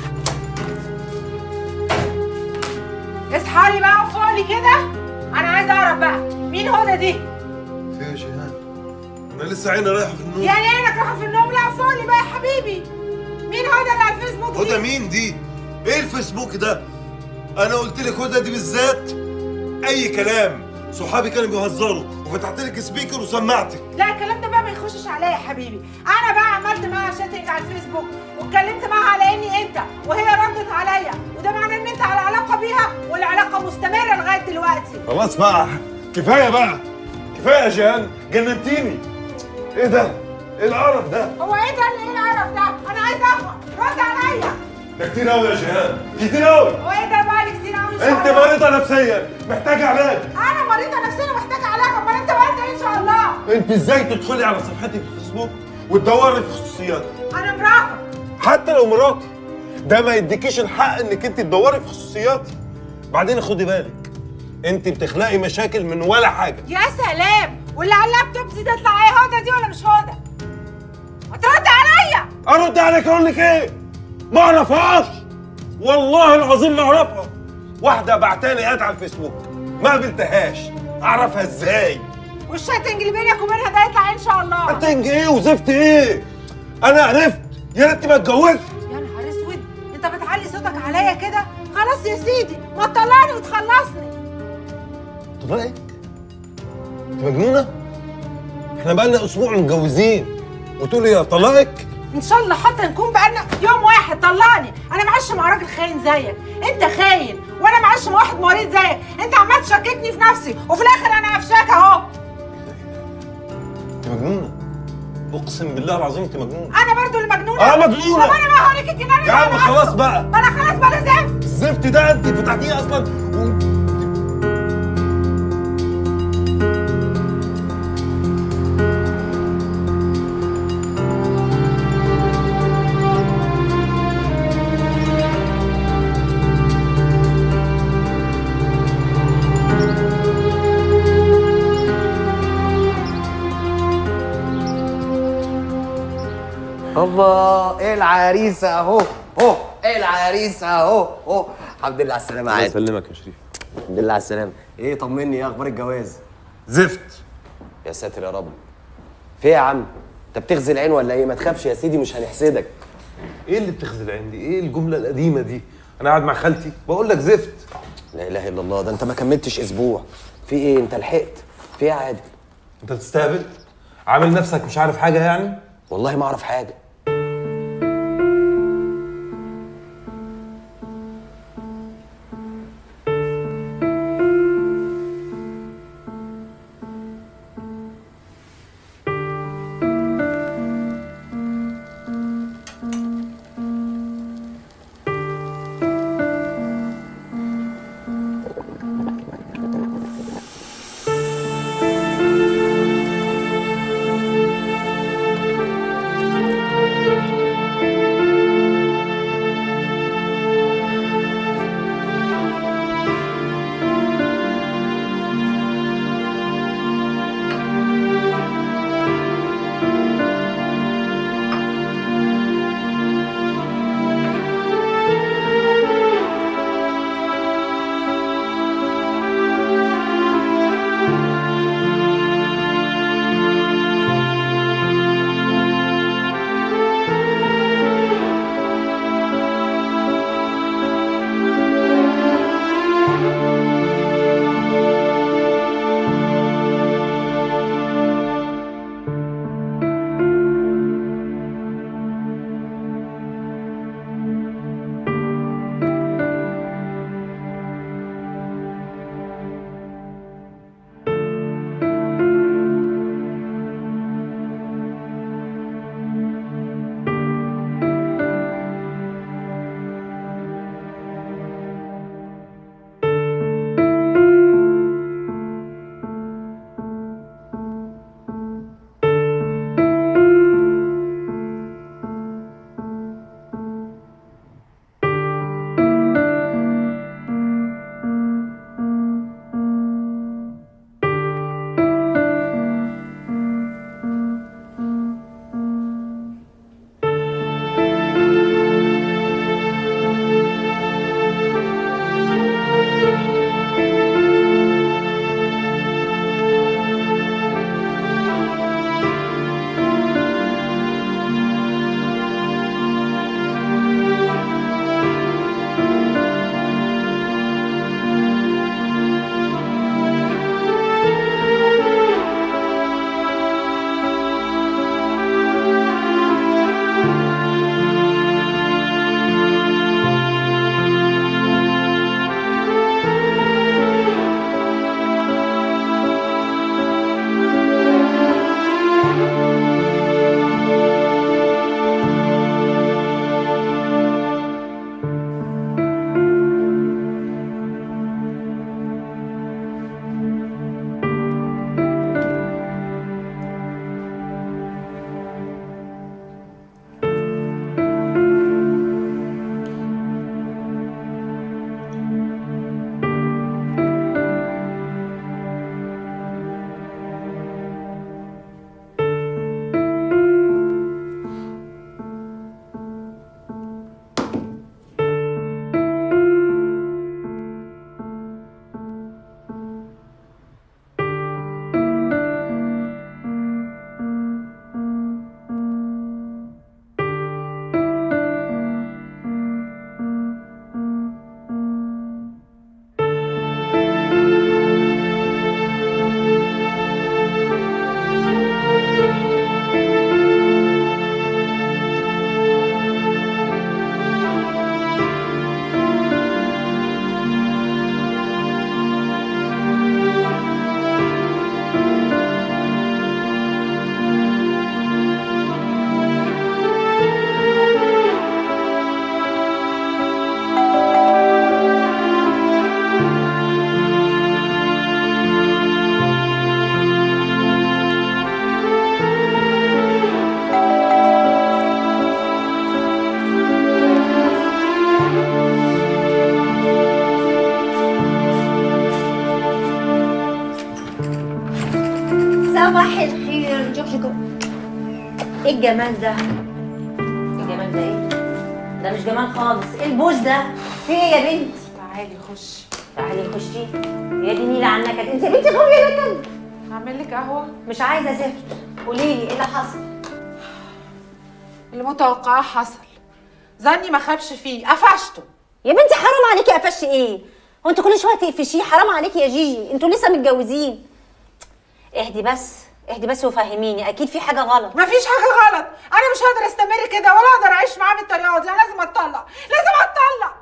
اصحى لي بقى وفوقلي كده انا عايزه اعرف بقى مين هدى دي في يا جيهان انا لسه عيني رايحه في النوم يعني عينك رايحه في النوم لا فوقلي بقى يا حبيبي مين هدى اللي على الفيسبوك دي هدى مين دي؟ ايه الفيسبوك ده؟ انا قلت لك هدى دي بالذات اي كلام صحابي كانوا بيهزروا وفتحت لك سبيكر وسمعتك لا الكلام ده بقى ما يخشش عليا يا حبيبي انا بقى عملت معاها شاتنج على الفيسبوك واتكلمت معاها على اني انت وهي ردت عليا وده معناه ان انت على علاقه بيها والعلاقه مستمره لغايه دلوقتي خلاص بقى كفايه بقى كفايه يا جيهان جننتيني ايه ده؟ ايه القرف ده؟ هو ايه ده اللي ايه القرف ده انا عايزه افهم رد عليا ده كتير قوي يا جيهان كتير قوي هو ايه ده بقى اللي كتير قوي ان شاء انت الله مريضه نفسيا محتاجه علاج انا مريضه نفسيا محتاجه علاج امال انت بقى انت إيه ان شاء الله انت ازاي تدخلي على صفحتي في الفيسبوك وتدوري في خصوصياتي انا مراتك حتى لو مراتي ده ما يديكيش الحق انك انت تدوري في خصوصياتي بعدين خدي بالك انت بتخلقي مشاكل من ولا حاجه يا سلام واللي على اللابتوب دي تطلع ايه هدى دي ولا مش هدى ما ترد عليا ارد عليك اقول لك ايه ما اعرفهاش والله العظيم ما اعرفها واحده بعتالي اد على الفيسبوك ما قابلتهاش اعرفها ازاي والشاتنج اللي بينك وبينها ده يطلع ان شاء الله هتنج ايه وزفت ايه انا عرفت يا ريتني ما اتجوزت يا نهار اسود انت بتعلي صوتك عليا كده خلاص يا سيدي ما تطلعني وتخلصني طلقك انت مجنونه احنا بقالنا اسبوع متجوزين وتقولي يا طلقك ان شاء الله حتى نكون بقالنا يوم واحد طلعني انا معاش مع راجل خاين زيك انت خاين وانا معاش مع واحد مريض زيك انت عمال تشككني في نفسي وفي الاخر انا قفشاك اهو انت مجنونه اقسم بالله العظيم انت مجنونه انا برضو اللي مجنونه اه مجنونة. طب انا بقى هوريك الجنان اللي يا عم أنا خلاص نفسه. بقى. ما انا خلاص بقى زفت الزفت ده انت فتحتيه اصلا و... هوبا ايه العريسه اهو اهو ايه العريسه اهو اهو الحمد لله على السلامه الله عادل يسلمك يا شريف الحمد لله على السلامه ايه طمني ايه اخبار الجواز زفت يا ساتر يا رب في ايه يا عم انت بتغزي العين ولا ايه ما تخافش يا سيدي مش هنحسدك ايه اللي بتخزي العين دي ايه الجمله القديمه دي انا قاعد مع خالتي بقول لك زفت لا اله الا الله ده انت ما كملتش اسبوع في ايه انت لحقت في ايه يا عادل انت بتستهبل عامل نفسك مش عارف حاجه يعني والله ما اعرف حاجه صباح الخير جوجو ايه الجمال ده؟ ايه الجمال ده ايه؟ ده مش جمال خالص ايه البوز ده؟ في ايه يا بنتي؟ تعالي خشي تعالي خشي يا دي نيلة عنك انت يا بنتي غاوية لكن هعمل لك قهوه مش عايزة زفت قولي لي ايه اللي حصل المتوقع حصل ظني ما خابش فيه قفشته يا بنتي حرام عليكي قفش ايه هو انت كل شويه تقفشيه حرام عليكي يا جيجي انتوا لسه متجوزين اهدي بس اهدي بس وفهميني اكيد في حاجه غلط مفيش حاجه غلط انا مش هقدر استمر كده ولا اقدر اعيش معاه بالطريقه دي انا لازم اتطلق لازم اتطلق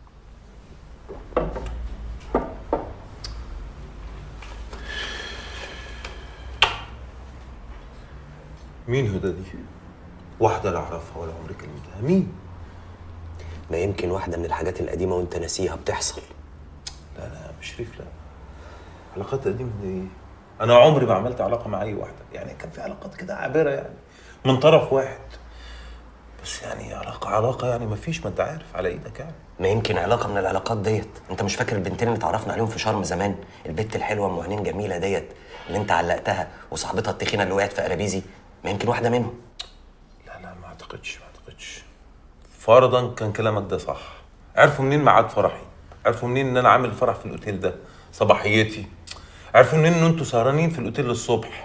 مين هدى دي؟ واحدة لا أعرفها ولا عمري كلمتها مين؟ ما يمكن واحده من الحاجات القديمه وانت ناسيها بتحصل لا لا مش شريف لا علاقات قديمة دي إيه؟ أنا عمري ما عملت علاقة مع أي واحدة يعني كان في علاقات كده عابرة يعني من طرف واحد بس يعني علاقة علاقة يعني ما فيش ما أنت عارف على إيدك يعني ما يمكن علاقه من العلاقات ديت انت مش فاكر البنتين اللي اتعرفنا عليهم في شرم زمان البت الحلوه ام عينين جميله ديت اللي انت علقتها وصاحبتها التخينه اللي وقعت في قرابيزي ما يمكن واحده منهم لا لا ما أعتقدش ما أعتقدش فرضا كان كلامك ده صح عرفوا منين ميعاد فرحي عرفوا منين ان انا عامل فرح في الاوتيل ده صباحيتي عرفوا منين ان انتوا سهرانين في الاوتيل للصبح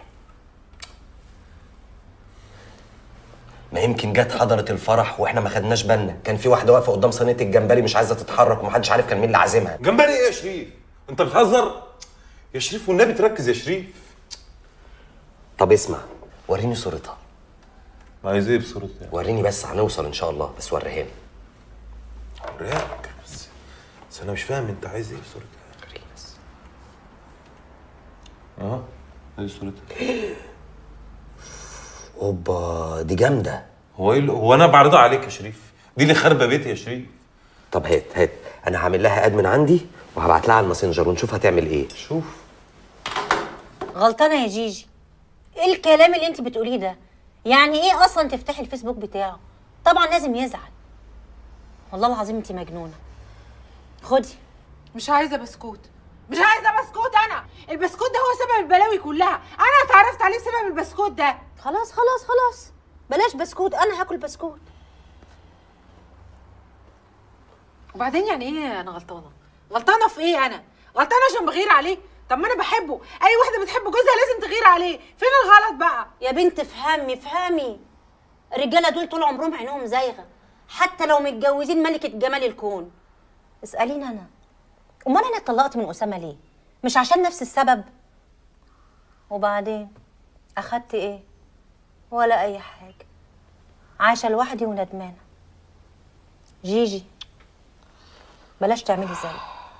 ما يمكن جت حضرت الفرح واحنا ما خدناش بالنا كان في واحده واقفه قدام صينيه الجمبري مش عايزه تتحرك ومحدش عارف كان مين اللي عازمها جمبري ايه يا شريف انت بتهزر يا شريف والنبي تركز يا شريف طب اسمع وريني صورتها عايز ايه بصورتها وريني بس هنوصل ان شاء الله بس وريهاني اوريك بس بس انا مش فاهم انت عايز ايه بصورتها وريني بس اه ادي صورتها اوبا دي جامده هو ايه اللي- هو انا بعرضها عليك يا شريف دي اللي خاربه بيتي يا شريف طب هات هات انا هعمل لها اد من عندي وهبعت لها على الماسنجر ونشوف هتعمل ايه شوف غلطانه يا جيجي ايه الكلام اللي انت بتقوليه ده يعني ايه اصلا تفتحي الفيسبوك بتاعه طبعا لازم يزعل والله العظيم انت مجنونه خدي مش عايزه بسكوت مش عايزه بسكوت انا البسكوت ده هو سبب البلاوي كلها انا اتعرفت عليه بسبب البسكوت ده خلاص خلاص خلاص بلاش بسكوت انا هاكل بسكوت وبعدين يعني ايه انا غلطانه غلطانه في ايه انا غلطانه عشان بغير عليه طب ما انا بحبه اي واحده بتحب جوزها لازم تغير عليه فين الغلط بقى يا بنت افهمي افهمي الرجاله دول طول عمرهم عينهم زايغه حتى لو متجوزين ملكه جمال الكون اساليني انا امال انا اتطلقت من اسامه ليه مش عشان نفس السبب وبعدين اخدت ايه ولا اي حاجه عايشه لوحدي وندمانه جيجي بلاش تعملي زي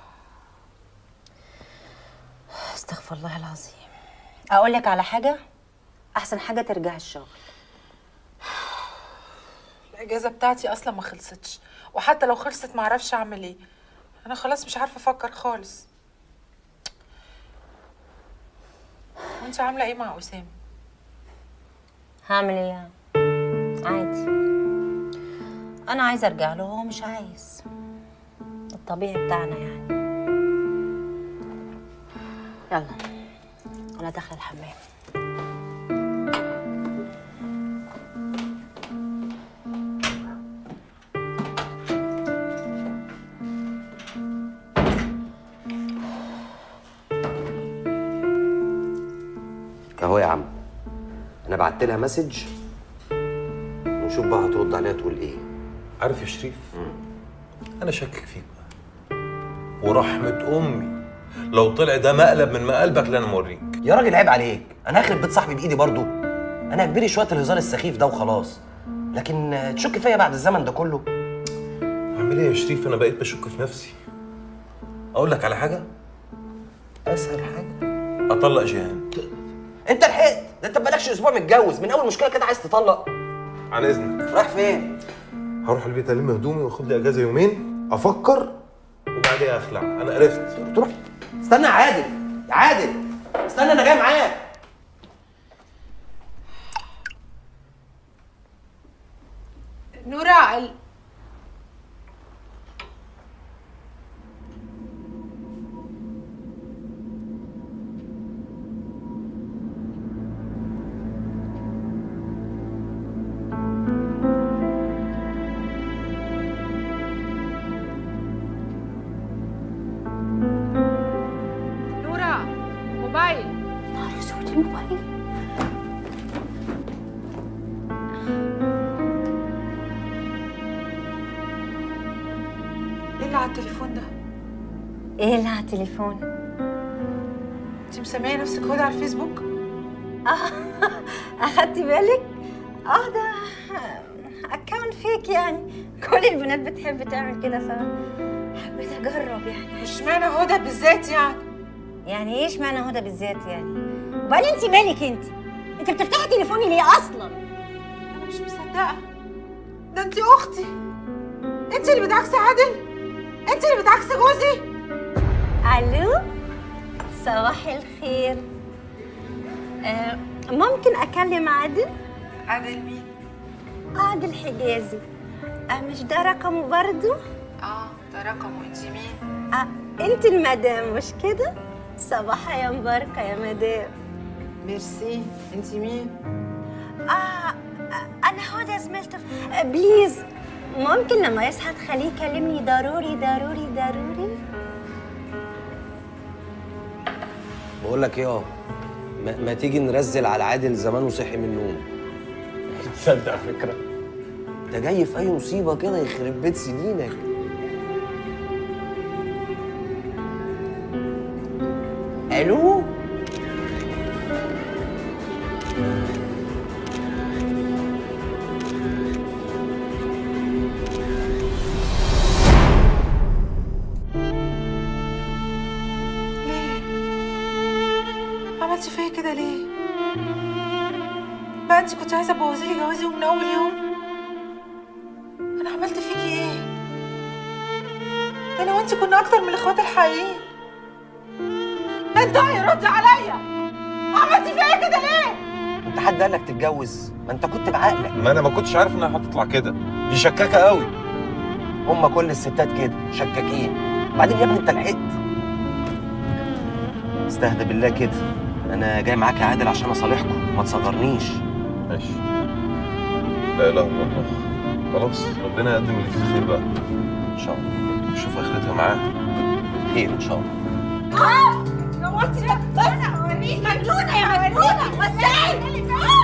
استغفر الله العظيم اقول لك على حاجه احسن حاجه ترجعي الشغل الاجازه بتاعتي اصلا ما خلصتش وحتى لو خلصت ما اعرفش اعمل ايه انا خلاص مش عارفه افكر خالص وانت عامله ايه مع اسامه هعمل ايه يعني عادي انا عايزه ارجع له هو مش عايز الطبيعي بتاعنا يعني يلا انا داخله الحمام اهو يا عم انا بعت لها مسج ونشوف بقى هترد عليها تقول ايه عارف يا شريف انا شاكك فيك بقى ورحمه امي لو طلع ده مقلب من مقلبك اللي انا موريك يا راجل عيب عليك انا هخرب بيت صاحبي بايدي برضو انا كبيري شويه الهزار السخيف ده وخلاص لكن آه، تشك فيا بعد الزمن ده كله اعمل ايه يا شريف انا بقيت بشك في نفسي اقول لك على حاجه اسهل حاجه اطلق جيهان انت لحقت ده انت بقالكش اسبوع متجوز من اول مشكله كده عايز تطلق عن اذنك رايح فين هروح البيت الم هدومي واخد لي اجازه يومين افكر وبعدين اخلع انا عرفت تروح استنى يا عادل يا عادل استنى انا جاي معاك نورا ال- نورا موبايل نهار اسود الموبايل اللي على التليفون ده ايه اللي على التليفون انت مسميه نفسك هدى على الفيسبوك اه اخدتي بالك اه ده اكونت فيك يعني كل البنات بتحب تعمل كده ف حبيت اجرب يعني مش معنى هدى بالذات يعني يعني ايه اشمعنى هدى بالذات يعني وبعدين انت مالك انت انت بتفتحي تليفوني ليه اصلا انا مش مصدقه ده انت اختي انت اللي بتعكسي عادل انت اللي بتعكسي جوزي الو صباح الخير آه ممكن اكلم عادل عادل مين عادل حجازي آه مش ده رقمه برضو اه ده رقمه انت مين آه انت المدام مش كده صباح يا مباركة يا مدام ميرسي انت مين آه آه، انا هدى زميلته في- آه بليز ممكن لما يصحى تخليه يكلمني ضروري ضروري ضروري بقول لك ايه اه ما, ما تيجي نرزل على عادل زمان وصحي من النوم تصدق فكره انت جاي في اي مصيبه كده يخرب بيت سنينك الو ليه عملتي فيا كده ليه بقى انت كنت عايزه تبوظي لي جوازي من اول يوم انا عملت فيكي ايه ده انا وانت كنا اكتر من الاخوات الحقيقيين انت ردي عليا عملتي فيا كده ليه انت حد قال لك تتجوز ما انت كنت بعقلك ما انا ما كنتش عارف انها هتطلع كده دي شكاكه قوي هم كل الستات كده شكاكين بعدين يا ابني انت لحقت استهدى بالله كده انا جاي معاك يا عادل عشان اصالحكم ما تصغرنيش ماشي لا اله الا الله خلاص ربنا يقدم اللي فيه الخير بقى ان شاء الله نشوف اخرتها معاه خير ان شاء الله يا وطي بس انا هوريك مجنونه يا مجنونه وسعي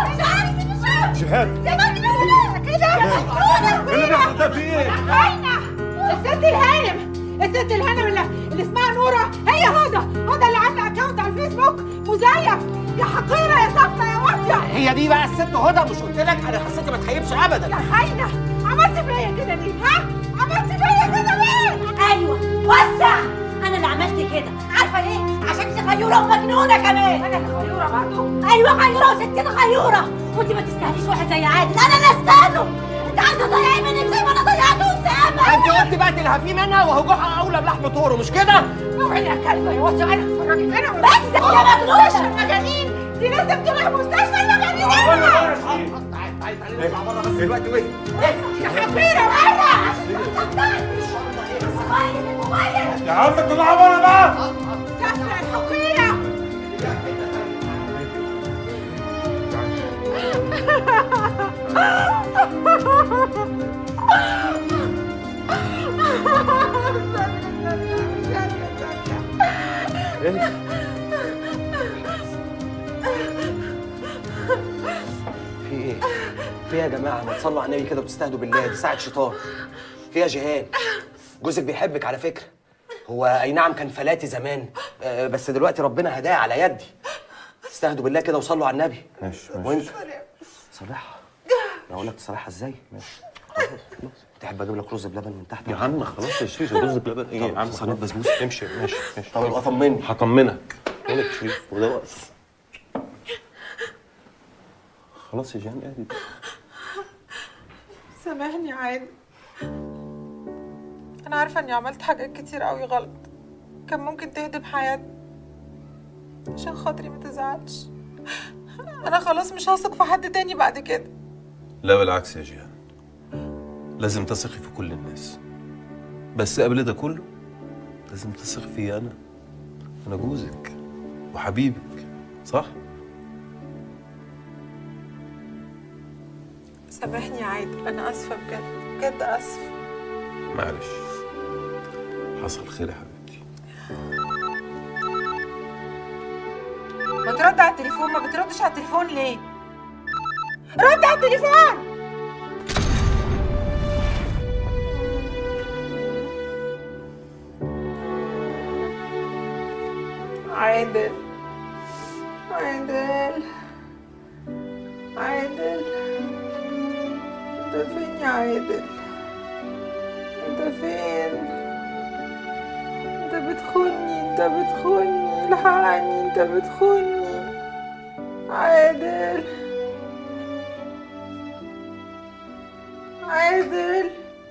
جهاد يا مجنونه كده يا مجنونه اللي بيحصل ده في ايه؟ خاينه الست الهانم الست الهانم اللي, اللي اسمها نوره هي هدى هدى اللي عامله اكونت على الفيسبوك مزيف يا حقيره يا صفنه يا واطيه هي دي بقى الست هدى مش قلت لك انا حسيتي ما تخيبش ابدا يا خاينه عملت فيا كده ليه ها عملت فيا كده ليه ايوه وسع انا اللي عملت كده عارفه ليه عشان انت غيوره ومجنونه كمان انا اللي غيوره برضه ايوه غيوره وستين غيوره وانت ما تستاهليش واحد زي عادل انا اللي استاهله انت عايزه تضيعي منك زي ما انا ضيعته وسامه انت قلت بقى تلهفيه منها وهو جوعها اولى بلحم طوره مش كده؟ اوعي يا كلبه يا واطيه انا هفرجك انا بس يا مجنونه مستشفى المجانين دي لازم تروح مستشفى المجانين انا دلوقتي وين؟ يا حقيره بره يا عم اطلعوا بره بقى كفله الحقيره في ايه؟ في ايه يا جماعه ما تصلوا على النبي كده وتستهدوا بالله دي ساعه شيطان في يا جهاد جوزك بيحبك على فكره هو اي نعم كان فلاتي زمان آه، بس دلوقتي ربنا هداه على يدي استهدوا بالله كده وصلوا على النبي ماشي ماشي وانت صالحها انا اقول لك تصالحها ازاي ماشي خلاص خلاص تحب اجيب لك رز بلبن من تحت يا عم خلاص يا شريف رز بلبن ايه يا عم صينيه بسبوسه امشي ماشي ماشي طب ابقى طمني هطمنك مالك يا شريف وده وقت خلاص يا جيهان اهدي سامحني عادي انا عارفه اني عملت حاجات كتير قوي غلط كان ممكن تهدم حياتي عشان خاطري ما تزعلش انا خلاص مش هثق في حد تاني بعد كده لا بالعكس يا جيهان لازم تثقي في كل الناس بس قبل ده كله لازم تثق فيا انا انا جوزك وحبيبك صح سامحني يا عادل انا اسفه بجد بجد اسفه معلش حصل خير يا حبيبتي ما ترد على التليفون ما بتردش على التليفون ليه رد على التليفون عادل عادل عادل انت فين يا عادل انت فين انت بتخوني انت بتخوني الحقني انت بتخوني عادل عادل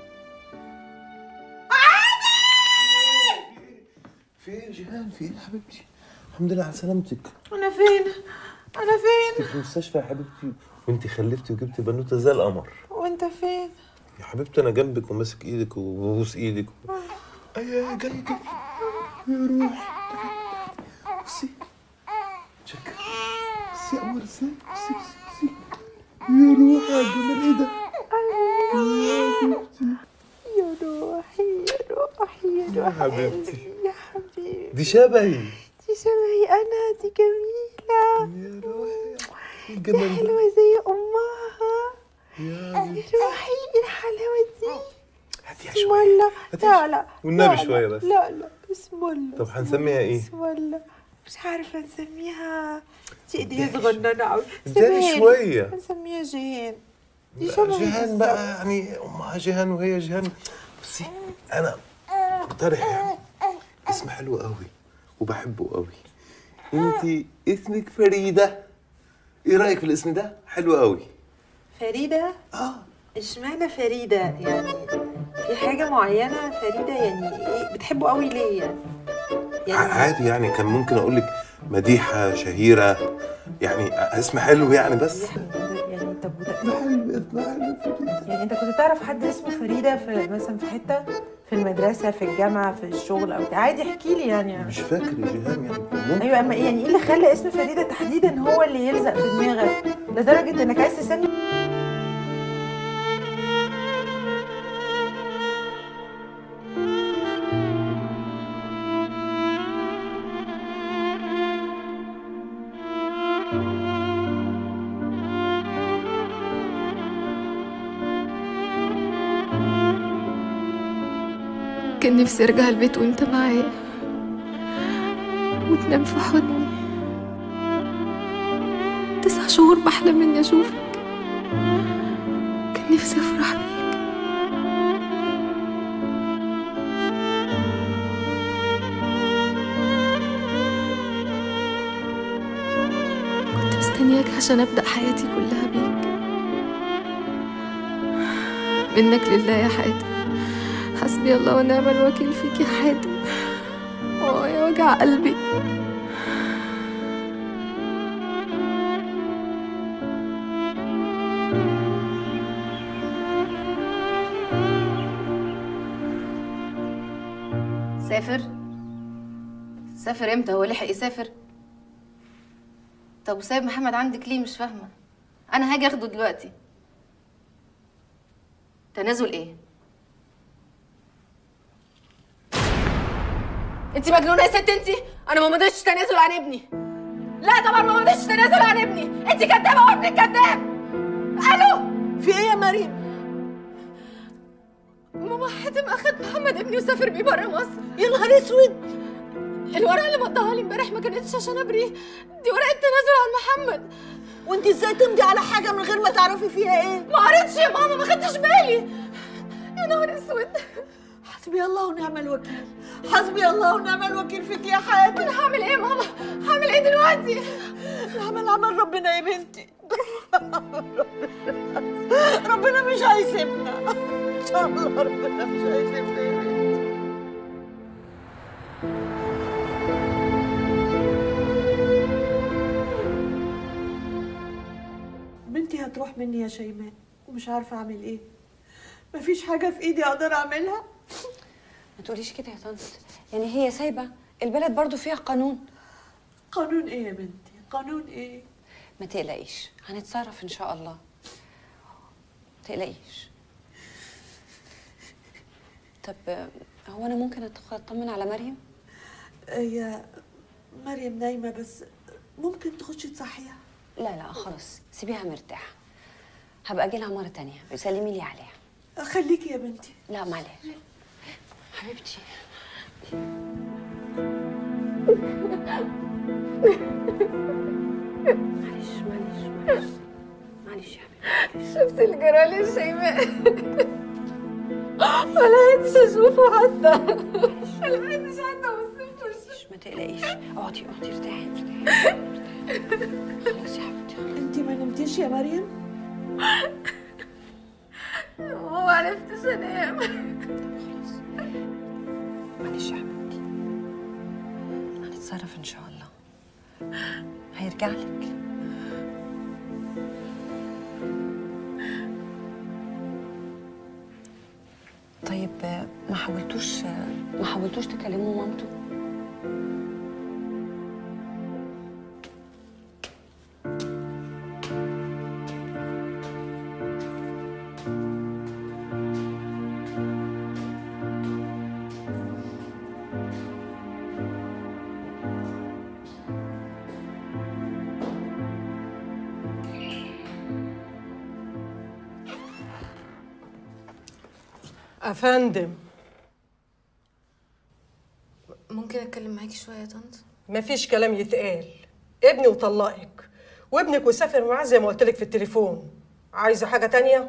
في ايه يا جيهان في ايه يا حبيبتي الحمد لله على سلامتك انا فين انا فين انت في المستشفى يا حبيبتي وانت خلفتي وجبتي بنوته زي القمر وانت فين يا حبيبتي انا جنبك وماسك ايدك وببوس ايدك ايوه جاي جاي يا روح بصي شكرا بصي يا قمر ازاي بصي بصي بصي يا روح يا جمال ايه ده يا حبيبتي يا روحي يا روحي يا يا روحي حبيبتي يا حبيبي دي شبهي دي شبهي انا دي جميلة يا روحي يا الجمال ده حلوة زي امها يا يا روحي إيه الحلاوة دي هاتيها بسم شويه الله هاتيها لا لا والنبي لا، شوية لا، بس. لا لا بسم الله طب هنسميها ايه؟ بسم الله مش عارفة نسميها دي ايديها صغننة قوي اداني شوية. هنسميها جيهان دي لا، شبهي جيهان بالظبط. بقى يعني امها جيهان وهي جيهان بصي انا اقترح يعني اسم حلو قوي وبحبه قوي انت اسمك فريده ايه رايك في الاسم ده حلو قوي فريدة اه اشمعنى فريدة يعني في حاجة معينة فريدة يعني ايه بتحبه قوي ليه يعني يعني عادي يعني كان ممكن اقول لك مديحه شهيره يعني اسم حلو يعني بس يعني طب وده- اسم حلو اسم حلو فريده يعني انت كنت تعرف حد اسمه فريدة في مثلا في حتة في المدرسة في الجامعة في الشغل او بتاع. عادي احكي لي يعني مش فاكر يا جيهان يعني ممكن ايوه اما يعني ايه اللي خلى اسم فريدة تحديدا هو اللي يلزق في دماغك لدرجة انك عايز تسمي كان نفسي ارجع البيت وانت معايا وتنام في حضني تسع شهور بحلم اني اشوفك كان نفسي افرح بيك كنت مستنياك عشان ابدا حياتي كلها بيك منك لله يا حاتم حسبي الله ونعم الوكيل فيك يا حاتم اه يا وجع قلبي سافر سافر امتى هو لحق يسافر طب وسايب محمد عندك ليه مش فاهمه انا هاجي اخده دلوقتي تنازل ايه انت مجنونه يا ست انت انا ما مضيتش تنازل عن ابني لا طبعا ما مضيتش تنازل عن ابني انت كدابه وابنك كداب الو في ايه يا مريم ماما حاتم اخد محمد ابني وسافر بيه بره مصر يا نهار اسود الورقه اللي مضاها لي امبارح ما كانتش عشان ابريه دي ورقه تنازل عن محمد وانت ازاي تمضي على حاجه من غير ما تعرفي فيها ايه ما قريتش يا ماما ما خدتش بالي يا نهار اسود حسبي الله ونعم الوكيل حسبي الله ونعم الوكيل فيك يا حياتي انا هعمل ايه يا ماما هعمل ايه دلوقتي العمل عمل ربنا يا بنتي ربنا مش هيسيبنا ان شاء الله ربنا مش هيسيبنا يا بنتي بنتي هتروح مني يا شيماء ومش عارفه اعمل ايه مفيش حاجه في ايدي اقدر اعملها ما تقوليش كده يا طنط يعني هي سايبه البلد برضو فيها قانون قانون ايه يا بنتي قانون ايه ما تقلقيش هنتصرف ان شاء الله ما تقلقيش طب آه، هو انا ممكن أدخل اطمن على مريم هي مريم نايمه بس ممكن تخشي تصحيها لا لا خلاص سيبيها مرتاحه هبقى اجي لها مره تانية سلمي لي عليها خليكي يا بنتي لا معلش حبيبتي معلش معلش معلش معلش يا حبيبي شفت الجرال يا شيماء ما لحقتش اشوفه حتى ما لحقتش حتى ابص ما تقلقيش اقعدي اقعدي ارتاحي ارتاحي خلاص يا حبيبتي انت ما نمتيش يا مريم ما عرفتش انام معلش يا حبيبتي هنتصرف ان شاء الله هيرجع لك طيب آه، ما حاولتوش آه، ما حاولتوش تكلموا مامته أفندم ممكن اتكلم معاكي شويه يا طنط مفيش كلام يتقال ابني وطلقك وابنك وسافر معاه زي ما قلت لك في التليفون عايزة حاجة تانية؟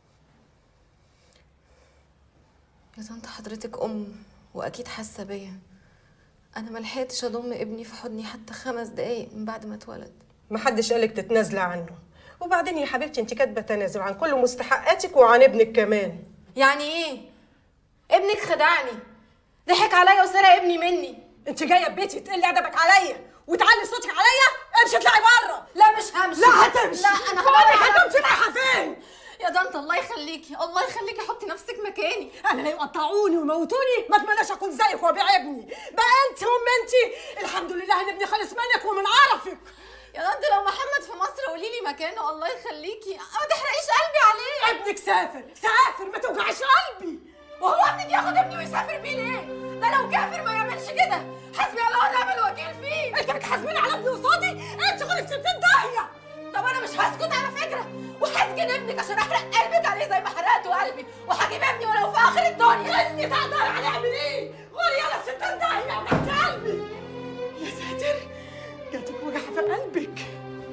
يا طنط حضرتك ام واكيد حاسه بيا انا ملحقتش اضم ابني في حضني حتى خمس دقايق من بعد ما اتولد محدش قالك تتنازلي عنه وبعدين يا حبيبتي انت كاتبه تنازل عن كل مستحقاتك وعن ابنك كمان يعني ايه ابنك خدعني ضحك عليا وسرق ابني مني انت جايه بيتي تقلي ادبك عليا وتعلي صوتك عليا امشي اطلعي بره لا مش همشي لا هتمشي لا انا قولي هبقى- هتمشي رايحه فين يا طنط الله يخليكي الله يخليكي حطي نفسك مكاني انا لا يقطعوني ويموتوني ما اتمناش اكون زيك وابيع ابني بقى انت ام انت الحمد لله ان ابني خلص منك ومن عرفك يا طنط لو محمد في مصر قولي لي مكانه الله يخليكي ما تحرقيش قلبي عليه ابنك سافر سافر ما توجعش قلبي وهو ابنك ياخد ابني ويسافر بيه ليه؟ ده لو كافر ما يعملش كده حسبي الله ونعم الوكيل فيه انت بتحاسبيني على ابني قصادي انت خدي في 60 داهيه طب انا مش هسكت على فكره وهسجن ابنك عشان احرق قلبك عليه زي ما حرقته قلبي وهجيب ابني ولو في اخر الدنيا اني تقدر على اعمل ايه غوري يلا في 60 داهيه وجعت قلبي يا ساتر جاتك وجع في قلبك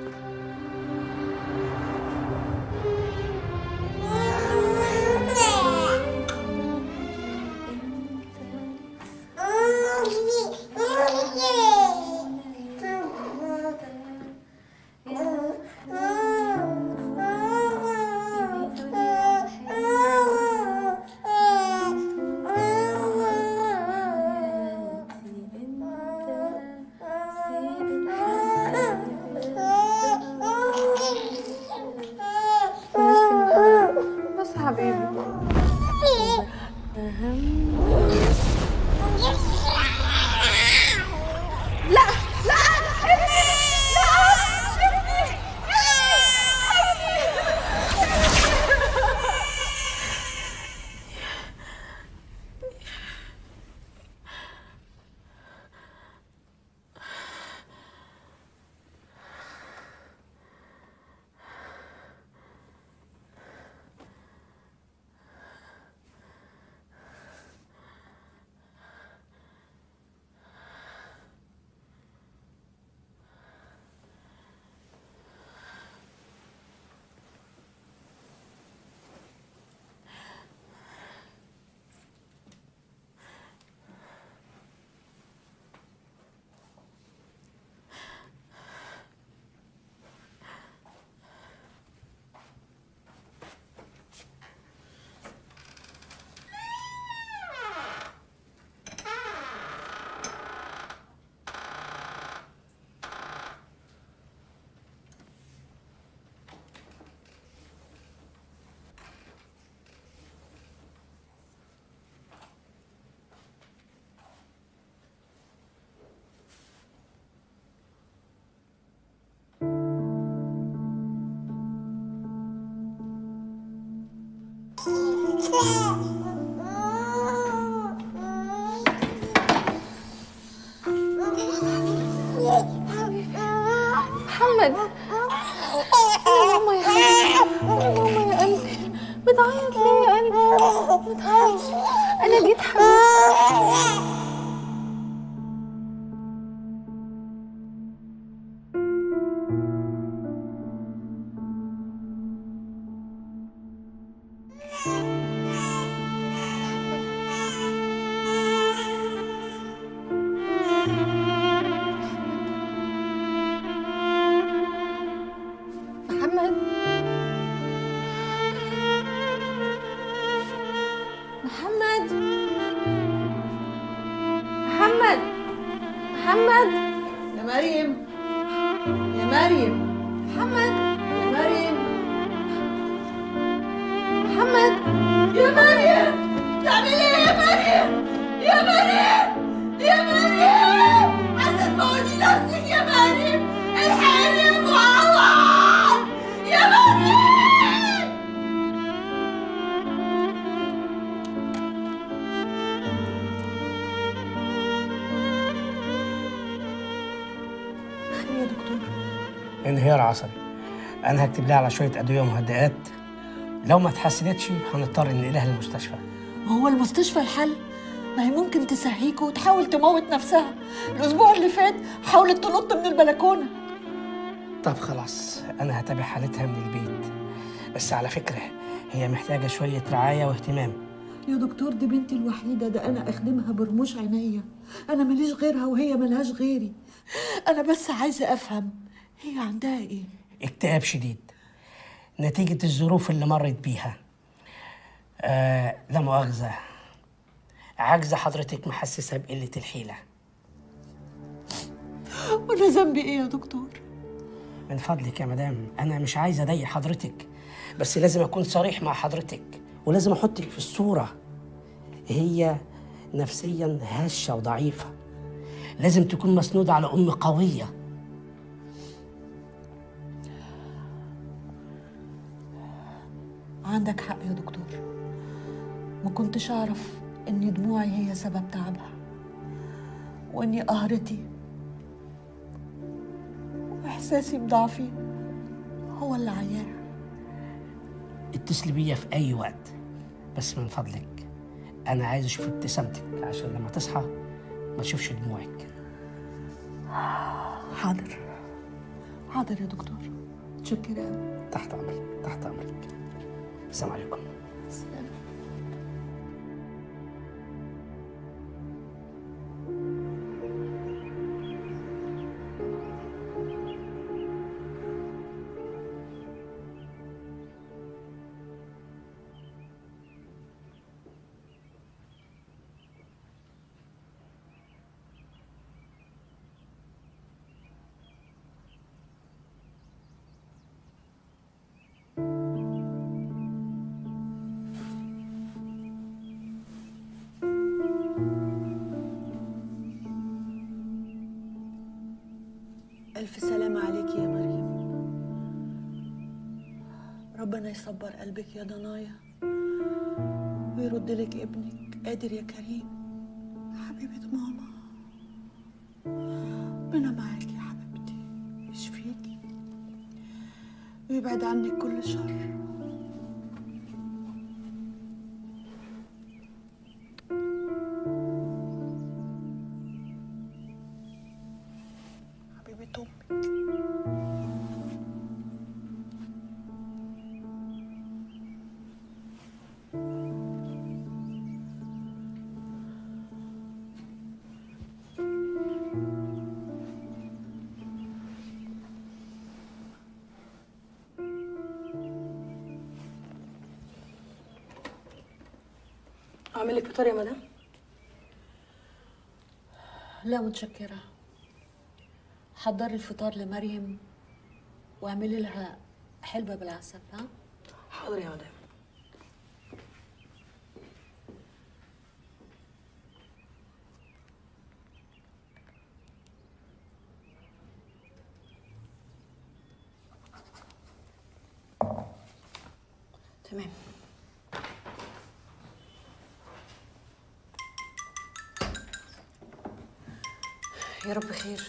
بس يا حبيبي لا لا ابني لا ابني محمد يا ماما يا حبيبي يا ماما يا قلبي بتعيط ليه يا قلبي ما تعيطش انا جيت حبيبتي محمد محمد يا مريم يا مريم محمد يا مريم محمد يا مريم تعملي ايه يا مريم يا مريم يا مريم عايزه تموتي نفسك يا مريم الحقيني يا ابو عوض يا مريم خير يا دكتور انهيار عصبي انا هكتب لها على شويه ادويه مهدئات لو ما اتحسنتش هنضطر ننقلها للمستشفى هو المستشفى الحل ما هي ممكن تسهيك وتحاول تموت نفسها الاسبوع اللي فات حاولت تنط من البلكونه طب خلاص انا هتابع حالتها من البيت بس على فكره هي محتاجه شويه رعايه واهتمام يا دكتور دي بنتي الوحيده ده انا اخدمها برموش عينيا انا ماليش غيرها وهي ملهاش غيري انا بس عايزه افهم هي عندها ايه اكتئاب شديد نتيجه الظروف اللي مرت بيها آه لا مؤاخذه عجزه حضرتك محسسه بقله الحيله وانا ذنبي ايه يا دكتور من فضلك يا مدام انا مش عايز اضايق حضرتك بس لازم اكون صريح مع حضرتك ولازم احطك في الصوره هي نفسيا هشه وضعيفه لازم تكون مسنوده على ام قويه عندك حق يا دكتور ما كنتش اعرف ان دموعي هي سبب تعبها واني قهرتي واحساسي بضعفي هو اللي عياها اتصلي بيا في اي وقت بس من فضلك انا عايز اشوف ابتسامتك عشان لما تصحى ما اشوفش دموعك حاضر حاضر يا دكتور متشكرة أوي. تحت امرك تحت امرك السلام عليكم ألف سلامة عليك يا مريم ربنا يصبر قلبك يا ضنايا ويرد لك ابنك قادر يا كريم حبيبة ماما ربنا معاك يا حبيبتي يشفيكي ويبعد عنك كل شر حبيبة أمك اعمل لك فطار يا مدام لا متشكرة حضري الفطار لمريم واعملي لها حلبة بالعسل ها حاضر يا مدام تمام يا رب خير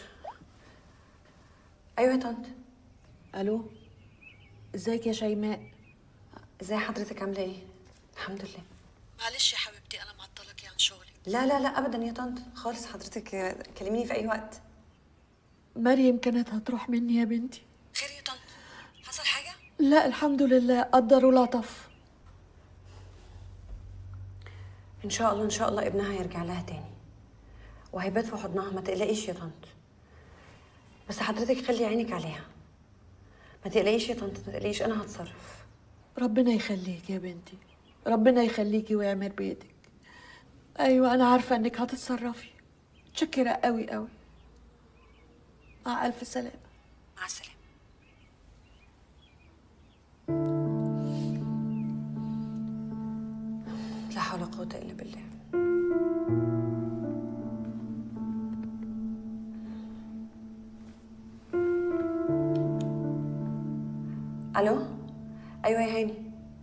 ايوه يا طنط الو ازيك يا شيماء ازي حضرتك عامله ايه الحمد لله معلش يا حبيبتي انا معطلك عن شغلي لا لا لا ابدا يا طنط خالص حضرتك آه، كلميني في اي وقت مريم كانت هتروح مني يا بنتي خير يا طنط حصل حاجه لا الحمد لله قدر ولطف ان شاء الله ان شاء الله ابنها هيرجع لها تاني وهيبات في حضنها ما تقلقيش يا طنط بس حضرتك خلي عينك عليها ما تقلقيش يا طنط ما تقلقيش انا هتصرف ربنا يخليك يا بنتي ربنا يخليكي ويعمر بيتك ايوه انا عارفه انك هتتصرفي ان متشكرة قوي قوي مع ألف سلامة مع السلامة لا حول ولا قوة إلا بالله ألو أيوة يا هاني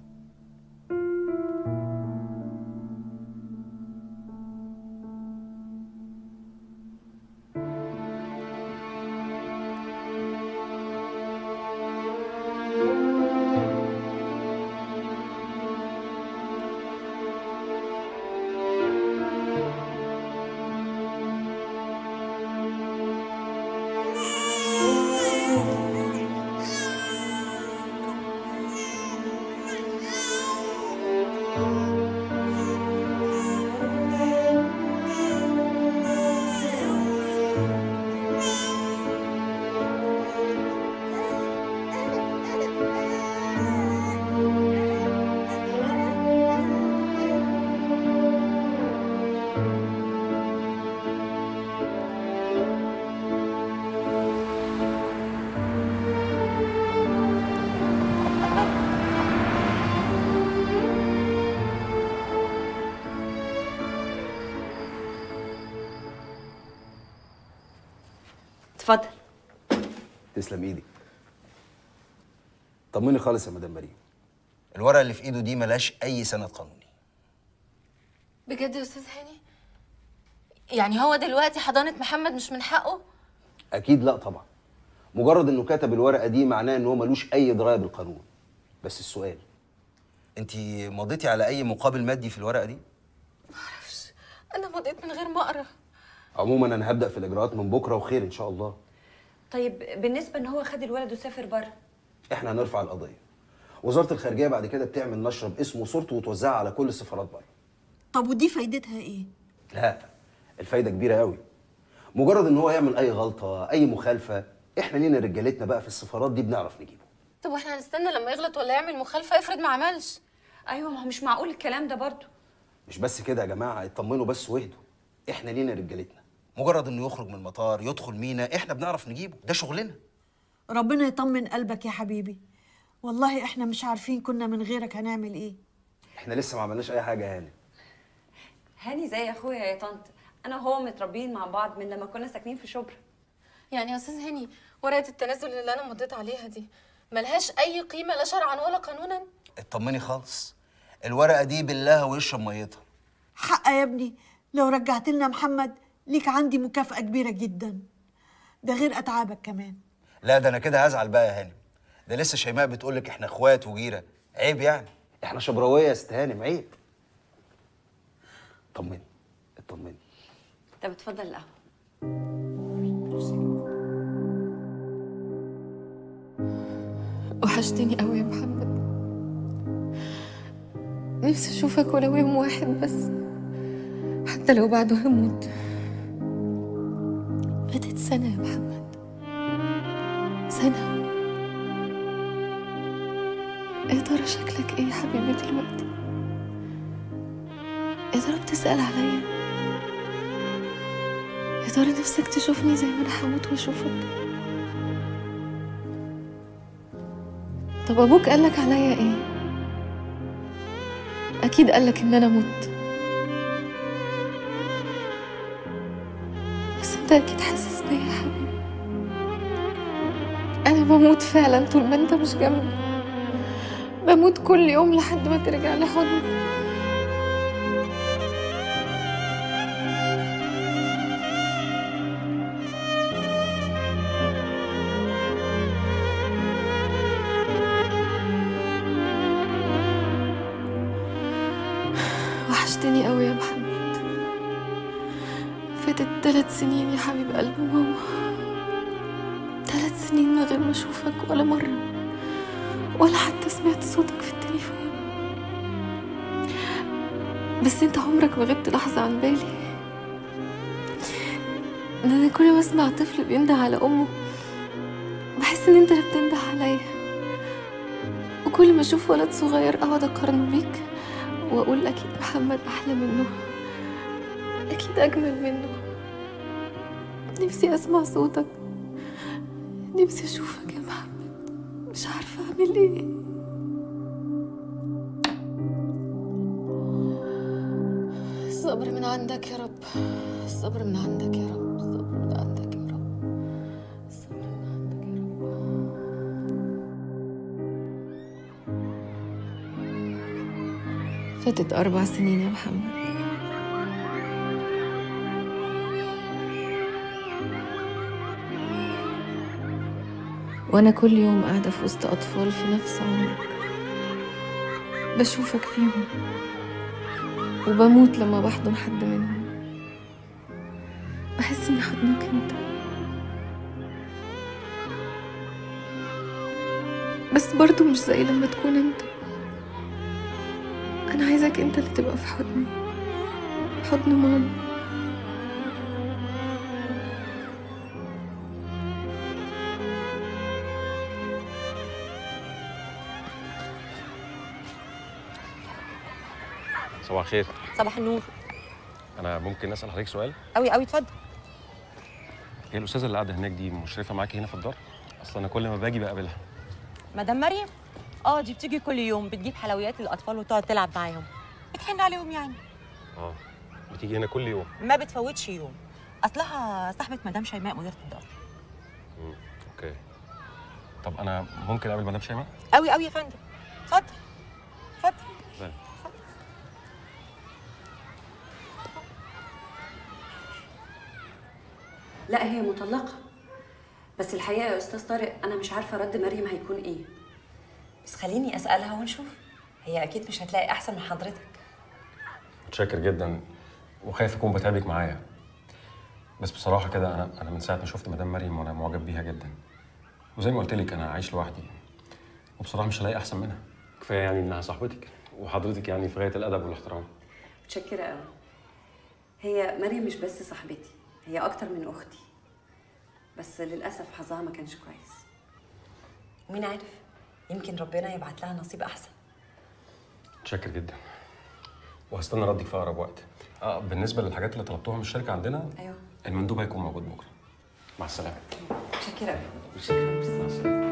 اتفضل تسلم ايدي طمني خالص يا مدام مريم الورقه اللي في ايده دي ملهاش اي سند قانوني بجد يا استاذ هاني يعني هو دلوقتي حضانة محمد مش من حقه اكيد لا طبعا مجرد انه كتب الورقه دي معناه ان هو ملوش اي درايه بالقانون بس السؤال انت مضيتي على اي مقابل مادي في الورقه دي انا مضيت من غير ما اقرا عموما انا هبدا في الاجراءات من بكره وخير ان شاء الله طيب بالنسبة إن هو خد الولد وسافر بره احنا هنرفع القضيه وزاره الخارجيه بعد كده بتعمل نشره باسمه وصورته وتوزعها على كل السفارات بره طب ودي فايدتها ايه؟ لا الفايده كبيره قوي مجرد ان هو يعمل اي غلطه اي مخالفه احنا لينا رجالتنا بقى في السفارات دي بنعرف نجيبه طب واحنا هنستنى لما يغلط ولا يعمل مخالفة افرض ما عملش ايوه ما هو مش معقول الكلام ده برضه مش بس كده يا جماعه اطمنوا بس واهدوا احنا لينا رجالتنا مجرد انه يخرج من المطار يدخل مينا احنا بنعرف نجيبه ده شغلنا ربنا يطمن قلبك يا حبيبي والله احنا مش عارفين كنا من غيرك هنعمل ايه احنا لسه ما عملناش اي حاجه يا هاني هاني زي اخويا يا طنط انا وهو متربيين مع بعض من لما كنا ساكنين في شبرا يعني يا استاذ هاني ورقة التنازل اللي انا مضيت عليها دي ملهاش اي قيمة لا شرعا ولا قانونا اطمني خالص الورقه دي بالله ويشرب ميتها حق يا ابني لو رجعت لنا محمد ليك عندي مكافأة كبيرة جدا ده غير أتعابك كمان لا ده انا كده هزعل بقى يا هانم ده لسه شيماء بتقول لك احنا اخوات وجيره عيب يعني احنا شبراويه يا ست هانم عيب طمني اطمني طب اتفضل القهوة وحشتني قوي يا محمد نفسي اشوفك ولو يوم واحد بس حتى لو بعده هموت فاتت سنة يا محمد سنة يا ترى شكلك ايه يا حبيبي دلوقتي يا ترى بتسأل عليا يا ترى نفسك تشوفني زي ما انا هموت واشوفك طب ابوك قالك عليا ايه اكيد قالك ان انا مت بس انت اكيد حاسس بيا يا حبيبي انا بموت فعلا طول ما انت مش جنبي بموت كل يوم لحد ما ترجع لحضني وحشتني قوي يا محمد فاتت ثلاث سنين يا حبيب قلب ماما ثلاث سنين من غير ما اشوفك ولا مرة ولا حتى سمعت صوتك في التليفون بس انت عمرك ما غبت لحظة عن بالي ده انا كل ما اسمع طفل بينده على امه بحس ان انت اللي بتنده عليا وكل ما اشوف ولد صغير اقعد اقارنه بيك واقول اكيد محمد احلى منه اكيد اجمل منه نفسي اسمع صوتك نفسي اشوفك يا محمد مش عارفه اعمل ايه الصبر من عندك يا رب الصبر من عندك يا رب الصبر من عندك يا رب الصبر من عندك يا رب فاتت أربع سنين يا محمد وأنا كل يوم قاعدة في وسط أطفال في نفس عمرك بشوفك فيهم وبموت لما بحضن حد منهم بحس إني حضنك أنت بس برضو مش زي لما تكون أنت أنا عايزك أنت اللي تبقى في حضني حضن ماما صباح الخير صباح النور انا ممكن اسال حضرتك سؤال قوي قوي اتفضل هي الاستاذه اللي قاعده هناك دي مشرفه معاكي هنا في الدار اصل انا كل ما باجي بقابلها مدام مريم اه دي بتيجي كل يوم بتجيب حلويات للاطفال وتقعد تلعب معاهم بتحن عليهم يعني اه بتيجي هنا كل يوم ما بتفوتش يوم اصلها صاحبه مدام شيماء مديره الدار مم. اوكي طب انا ممكن اقابل مدام شيماء قوي قوي يا فندم اتفضل اتفضل لا. لا هي مطلقة بس الحقيقة يا أستاذ طارق أنا مش عارفة رد مريم هيكون إيه بس خليني اسالها ونشوف هي اكيد مش هتلاقي احسن من حضرتك متشكر جدا وخايف اكون بتعبك معايا بس بصراحه كده انا انا من ساعه ما شفت مدام مريم وانا معجب بيها جدا وزي ما قلت لك انا عايش لوحدي وبصراحه مش هلاقي احسن منها كفايه يعني انها صاحبتك وحضرتك يعني في غايه الادب والاحترام متشكرة قوي هي مريم مش بس صاحبتي هي أكتر من أختي بس للأسف حظها ما كانش كويس ومين عارف يمكن ربنا يبعت لها نصيب احسن متشكر جدا وهستنى ردك في اقرب وقت اه بالنسبه للحاجات اللي طلبتوها من الشركه عندنا أيوه المندوب هيكون موجود بكره مع السلامه متشكرة قوي شكرا مع السلامه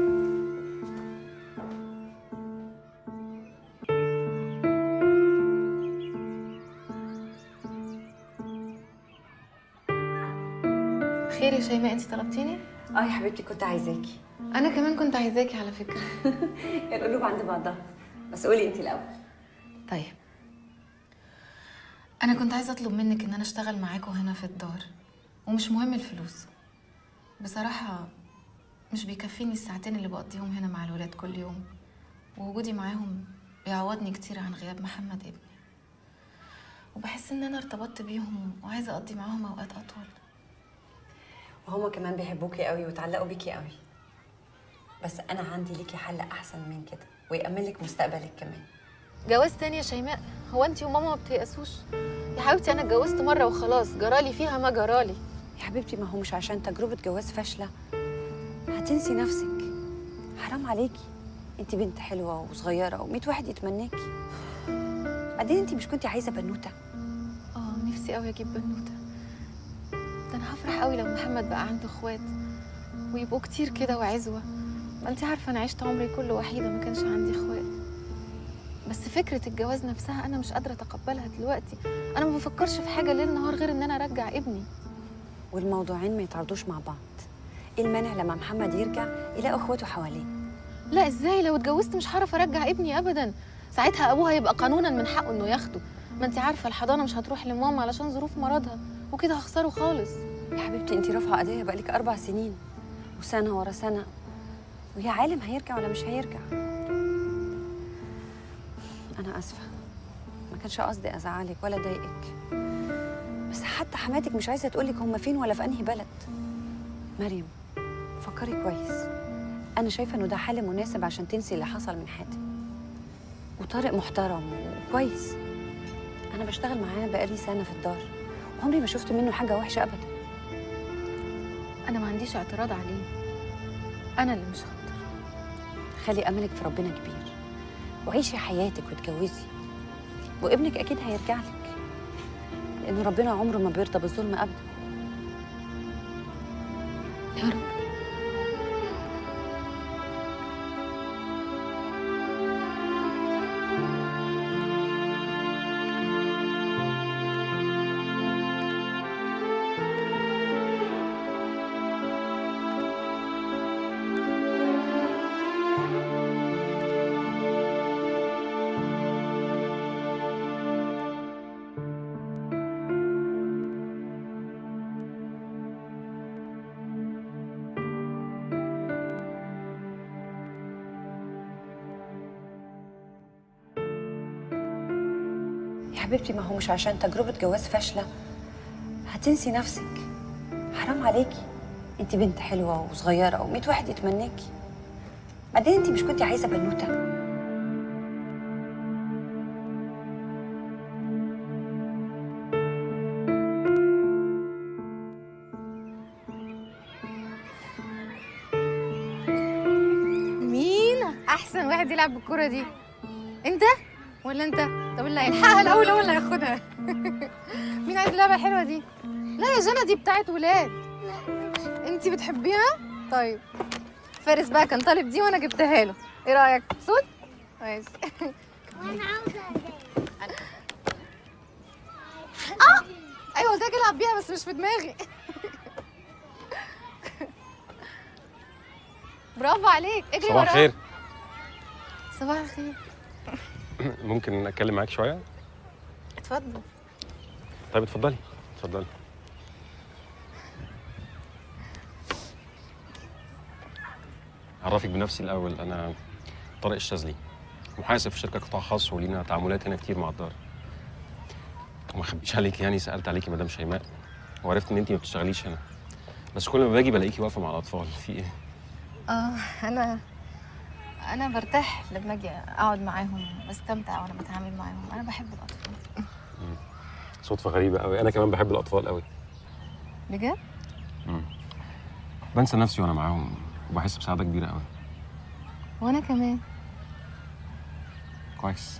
خير يا شيماء انت طلبتيني اه يا حبيبتي كنت عايزاكي انا كمان كنت عايزاكي على فكره القلوب عند بعضها بس قولي انت الأول طيب انا كنت عايزه اطلب منك ان انا اشتغل معاكم هنا في الدار ومش مهم الفلوس بصراحه مش بيكفيني الساعتين اللي بقضيهم هنا مع الولاد كل يوم ووجودي معاهم بيعوضني كتير عن غياب محمد ابني وبحس ان انا ارتبطت بيهم وعايزه اقضي معاهم اوقات اطول وهما كمان بيحبوكي قوي وتعلقوا بيكي قوي بس أنا عندي ليكي حل أحسن من كده ويأمن لك مستقبلك كمان جواز تاني يا شيماء هو انت وماما ما بتيأسوش يا حبيبتي انا اتجوزت مره وخلاص جرالي فيها ما جرالي يا حبيبتي ما هو مش عشان تجربة جواز فاشلة هتنسي نفسك حرام عليكي انت بنت حلوة وصغيرة وميت واحد يتمناكي بعدين انت مش كنتي عايزة بنوتة اه نفسي قوي اجيب بنوته ده انا هفرح قوي لو محمد بقى عنده اخوات ويبقوا كتير كده وعزوه ما انت عارفه انا عشت عمري كله وحيده ما كانش عندي اخوات بس فكره الجواز نفسها انا مش قادره اتقبلها دلوقتي انا ما بفكرش في حاجه ليل نهار غير ان انا ارجع ابني والموضوعين ما يتعرضوش مع بعض ايه المانع لما محمد يرجع يلاقي اخواته حواليه لا ازاي لو اتجوزت مش هعرف ارجع ابني ابدا ساعتها ابوه هيبقى قانونا من حقه انه ياخده ما انت عارفه الحضانه مش هتروح لماما علشان ظروف مرضها وكده هخسره خالص يا حبيبتي انت رافعه قضيه بقالك اربع سنين وسنه ورا سنه ويا عالم هيرجع ولا مش هيرجع انا اسفه ما كانش قصدي ازعلك ولا اضايقك بس حتى حماتك مش عايزه تقولك هم فين ولا في انهي بلد مريم فكري كويس انا شايفه انه ده حل مناسب عشان تنسي اللي حصل من حاتم وطارق محترم وكويس انا بشتغل معاه بقالي سنه في الدار عمري ما شفت منه حاجه وحشه ابدا انا ما عنديش اعتراض عليه انا اللي مش هقدر خلي املك في ربنا كبير وعيشي حياتك واتجوزي وابنك اكيد هيرجع لك لان ربنا عمره ما بيرضى بالظلم ابدا يا رب يا حبيبتي ما هو مش عشان تجربة جواز فاشلة هتنسي نفسك حرام عليكي انت بنت حلوة وصغيرة وميت واحد يتمناكي بعدين انت مش كنتي عايزة بنوتة مين احسن واحد يلعب بالكرة دي انت ولا انت طب اللي هيلحقها الاول هو اللي هياخدها مين عايز اللعبة الحلوة دي لا يا جنى دي بتاعت ولاد انت بتحبيها طيب فارس بقى كان طالب دي وانا جبتها له ايه رايك مبسوط ماشي وانا عاوزه اه ايوه قلت لك العب بيها بس مش في دماغي برافو عليك اجري صباح وراها الخير صباح الخير ممكن اتكلم معاك شويه اتفضل طيب اتفضلي اتفضلي اعرفك بنفسي الاول انا طارق الشاذلي محاسب في شركه قطاع خاص ولينا تعاملات هنا كتير مع الدار وما اخبيش عليك يعني سالت عليكي مدام شيماء وعرفت ان انت ما بتشتغليش هنا بس كل ما باجي بلاقيكي واقفه مع الاطفال في ايه اه انا انا برتاح لما اجي اقعد معاهم بستمتع وانا بتعامل معاهم انا بحب الاطفال صدفه غريبه قوي انا كمان بحب الاطفال قوي بجد بنسى نفسي وانا معاهم وبحس بسعاده كبيره قوي وانا كمان كويس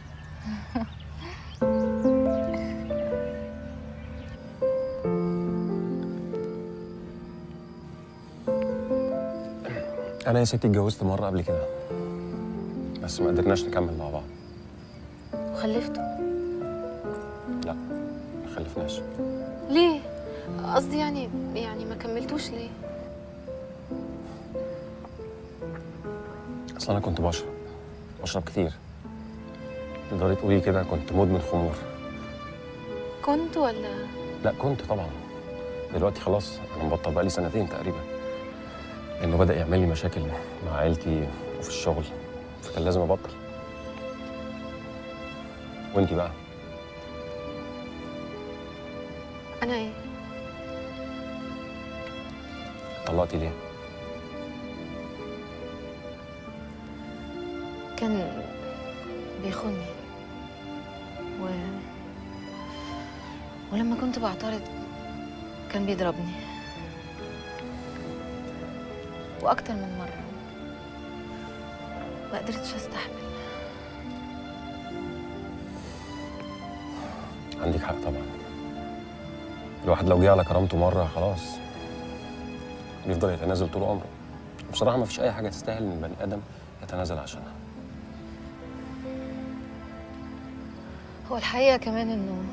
انا يا ستي اتجوزت مره قبل كده بس ما قدرناش نكمل مع بعض وخلفته لا ما خلفناش ليه قصدي يعني يعني ما كملتوش ليه اصل انا كنت بشرب بشرب كتير تقدري تقولي كده كنت مدمن خمور كنت ولا لا كنت طبعا دلوقتي خلاص انا مبطل بقالي سنتين تقريبا لانه بدا يعمل لي مشاكل مع عيلتي وفي الشغل فكان لازم ابطل وانتي بقى انا ايه طلقتي ليه كان بيخوني و... ولما كنت بعترض كان بيضربني واكتر من مره ما قدرتش استحمل عندك حق طبعا الواحد لو جه على كرامته مره خلاص بيفضل يتنازل طول عمره بصراحه ما فيش اي حاجه تستاهل ان البني ادم يتنازل عشانها هو الحقيقه كمان انه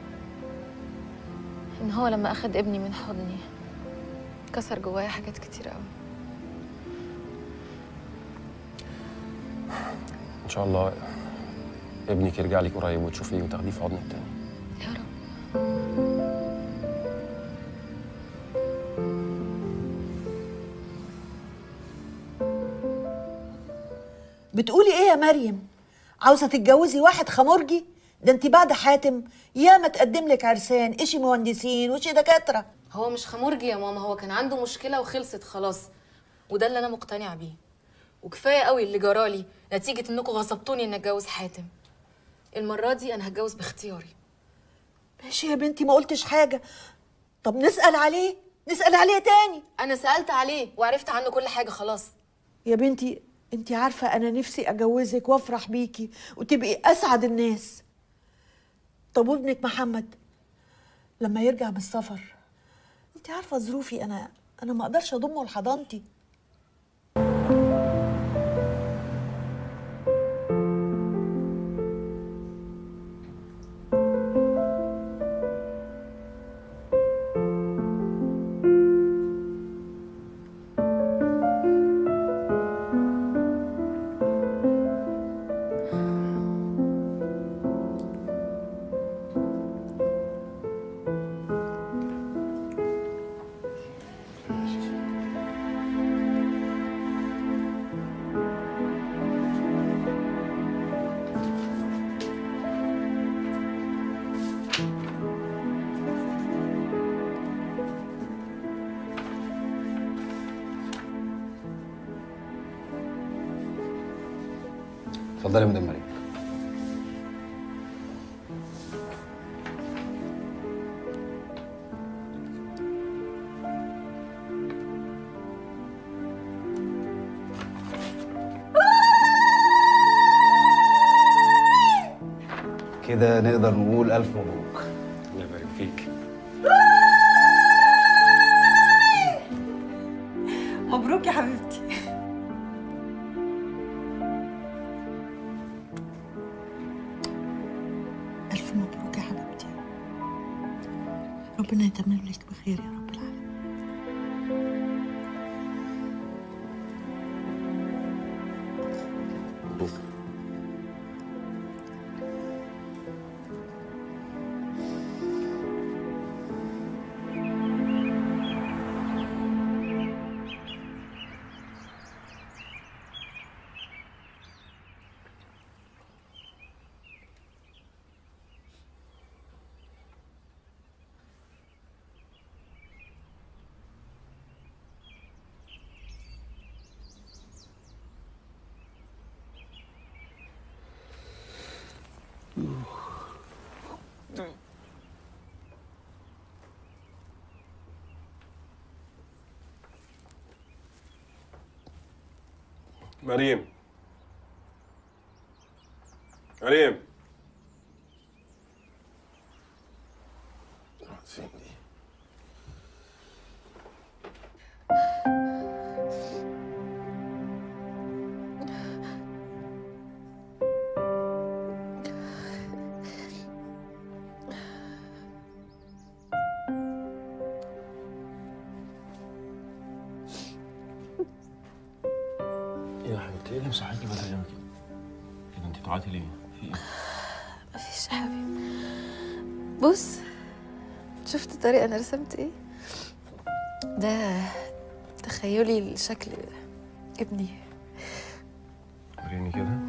ان هو لما اخد ابني من حضني كسر جوايا حاجات كتير قوي ان شاء الله ابنك يرجع لك قريب وتشوفيه وتاخديه في حضنك تاني يا رب بتقولي ايه يا مريم عاوزه تتجوزي واحد خمرجي ده انت بعد حاتم ياما تقدم لك عرسان اشي مهندسين وشي دكاتره هو مش خمرجي يا ماما هو كان عنده مشكلة وخلصت خلاص وده اللي أنا مقتنعة بيه وكفاية قوي اللي جرالي نتيجة إنكم غصبتوني إني أتجوز حاتم المرة دي أنا هتجوز باختياري ماشي يا بنتي ما قلتش حاجه طب نسال عليه نسال عليه تاني أنا سألت عليه وعرفت عنه كل حاجة خلاص يا بنتي انت عارفه انا نفسي اجوزك وافرح بيكي وتبقي اسعد الناس طب وابنك محمد لما يرجع من السفر انت عارفه ظروفي انا انا ما اقدرش اضمه لحضانتي اتفضلي يا مدام مريم كده نقدر نقول ألف مبروك الله يبارك فيك مبروك يا حبيبتي ألف مبروك يا حبيبتي ربنا يتمم لك بخير يا رب العالمين مريم مريم فين دي؟ ايه يا حبيبتي ايه اللي مصحيكي بدري قوي كده؟ كده انت بتعيطي ليه؟ في ايه؟ مفيش يا حبيبي بص شفت الطريقة أنا رسمت إيه؟ ده تخيلي لشكل ابني وريني كده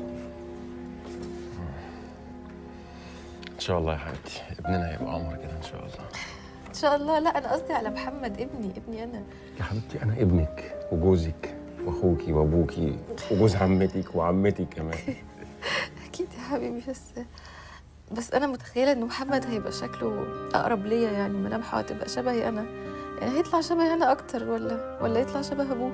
ان شاء الله يا حبيبتي ابننا هيبقى عمر كده ان شاء الله إن شاء الله لا أنا قصدي على محمد ابني ابني أنا يا حبيبتي انا ابنك وجوزك واخوكي وابوكي وجوز عمتك وعمتي كمان أكيد يا حبيبي بس بس أنا متخيلة إن محمد هيبقى شكله أقرب ليا يعني ملامحه هتبقى شبهي أنا يعني هيطلع شبهي أنا أكتر ولا ولا يطلع شبه أبوه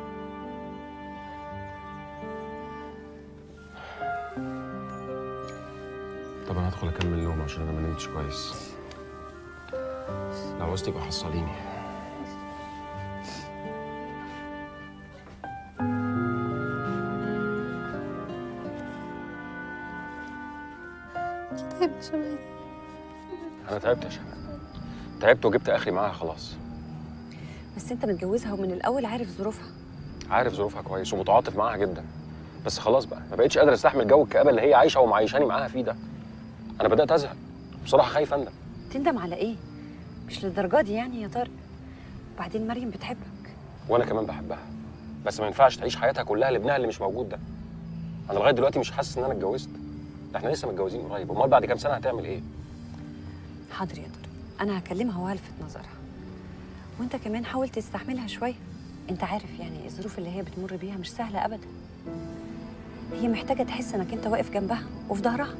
طب انا هدخل اكمل نوم عشان انا ما نمتش كويس لو عوزتي يبقى حصليني أكيد هيبقى شبهي انا تعبت يا شباب تعبت وجبت اخري معاها خلاص بس انت متجوزها ومن الاول عارف ظروفها عارف ظروفها كويس ومتعاطف معاها جدا بس خلاص بقى ما بقتش قادر استحمل جو الكآبه اللي هي عايشه ومعيشاني معاها فيه ده انا بدات ازهق بصراحه خايف اندم تندم على ايه مش للدرجه دي يعني يا طارق وبعدين مريم بتحبك وانا كمان بحبها بس ما ينفعش تعيش حياتها كلها لابنها اللي مش موجود ده انا لغايه دلوقتي مش حاسس ان انا اتجوزت ده احنا لسه متجوزين قريب امال بعد كام سنه هتعمل ايه حاضر يا طارق انا هكلمها وهلفت نظرها وانت كمان حاول تستحملها شويه انت عارف يعني الظروف اللي هي بتمر بيها مش سهله ابدا هي محتاجه تحس انك انت واقف جنبها وفي ظهرها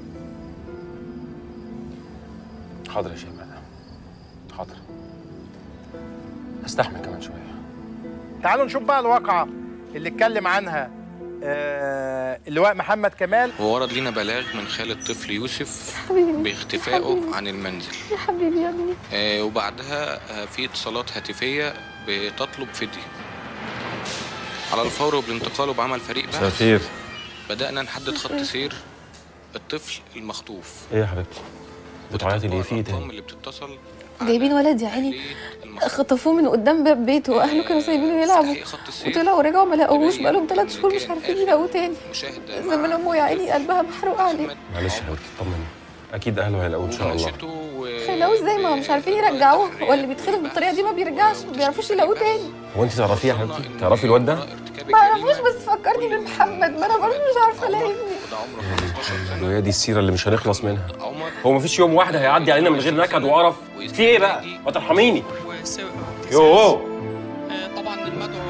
حاضر يا شيماء حاضر هستحمل كمان شويه تعالوا نشوف بقى الواقعة اللي اتكلم عنها آه اللواء محمد كمال وورد لنا بلاغ من خال الطفل يوسف حبيبي باختفائه عن المنزل يا حبيبي يا ابني آه وبعدها آه في اتصالات هاتفية بتطلب فدية على الفور وبالانتقال وبعمل فريق مساء بحث الخير بدأنا نحدد خط سير الطفل المخطوف ايه يا حبيبتي بتعيطي ليه في ايه تاني اللي بتتصل جايبين ولد يا عيني خطفوه من قدام باب بيته واهله كانوا سايبينه يلعبوا وطلعوا ورجعوا ما لقوهوش بقالهم ثلاث شهور مش عارفين يلاقوه تاني زمان امه يا عيني قلبها محروق عليه معلش يا حبيبتي اطمني اكيد اهله هيلاقوه ان شاء الله هيلاقوه ازاي ما هم مش عارفين يرجعوه واللي بيتخلف بالطريقه دي ما بيرجعش ما بيعرفوش يلاقوه تاني هو انت تعرفيه يا حبيبتي تعرفي الواد ده ما اعرفوش بس فكرني بمحمد ما انا برضه مش عارفه الاقي ابني وهي دي السيره اللي مش هنخلص منها هو مفيش يوم واحد هيعدي علينا من غير نكد وقرف في ايه بقى ما ترحميني يوه طبعا المدعو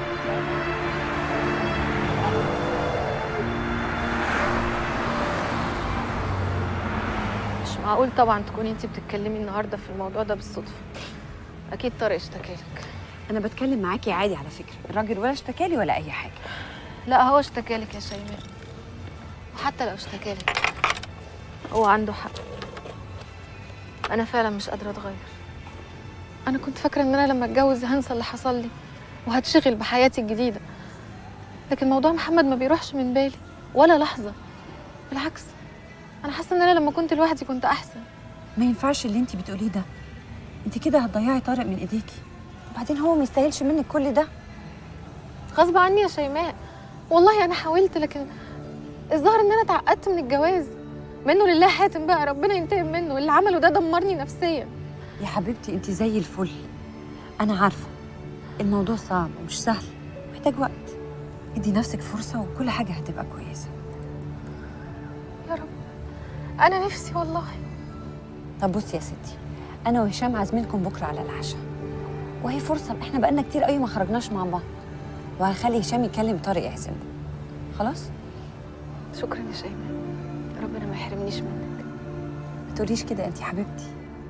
مش معقول طبعا تكوني انت بتتكلمي النهارده في الموضوع ده بالصدفه اكيد طارق اشتكالك انا بتكلم معاكي عادي على فكره الراجل ولا اشتكالي ولا اي حاجه لا هو اشتكالك يا شيماء وحتى لو اشتكالك هو عنده حق انا فعلا مش قادره اتغير انا كنت فاكره ان انا لما اتجوز هنسى اللي حصل لي وهتشغل بحياتي الجديده لكن موضوع محمد ما بيروحش من بالي ولا لحظه بالعكس انا حاسه ان انا لما كنت لوحدي كنت احسن ما ينفعش اللي انت بتقوليه ده انت كده هتضيعي طارق من ايديكي وبعدين هو ما يستاهلش منك كل ده غصب عني يا شيماء والله انا حاولت لكن الظاهر ان انا اتعقدت من الجواز منه لله حاتم بقى ربنا ينتقم منه اللي عمله ده دمرني نفسيا يا حبيبتي انت زي الفل انا عارفه الموضوع صعب ومش سهل محتاج وقت ادي نفسك فرصه وكل حاجه هتبقى كويسه يا رب انا نفسي والله طب بصي يا ستي انا وهشام عازمينكم بكره على العشاء وهي فرصه احنا بقالنا كتير قوي ما خرجناش مع بعض وهخلي هشام يكلم طارق يعزمه خلاص شكرا يا شيماء ربنا ما يحرمنيش منك ما تقوليش كده انت حبيبتي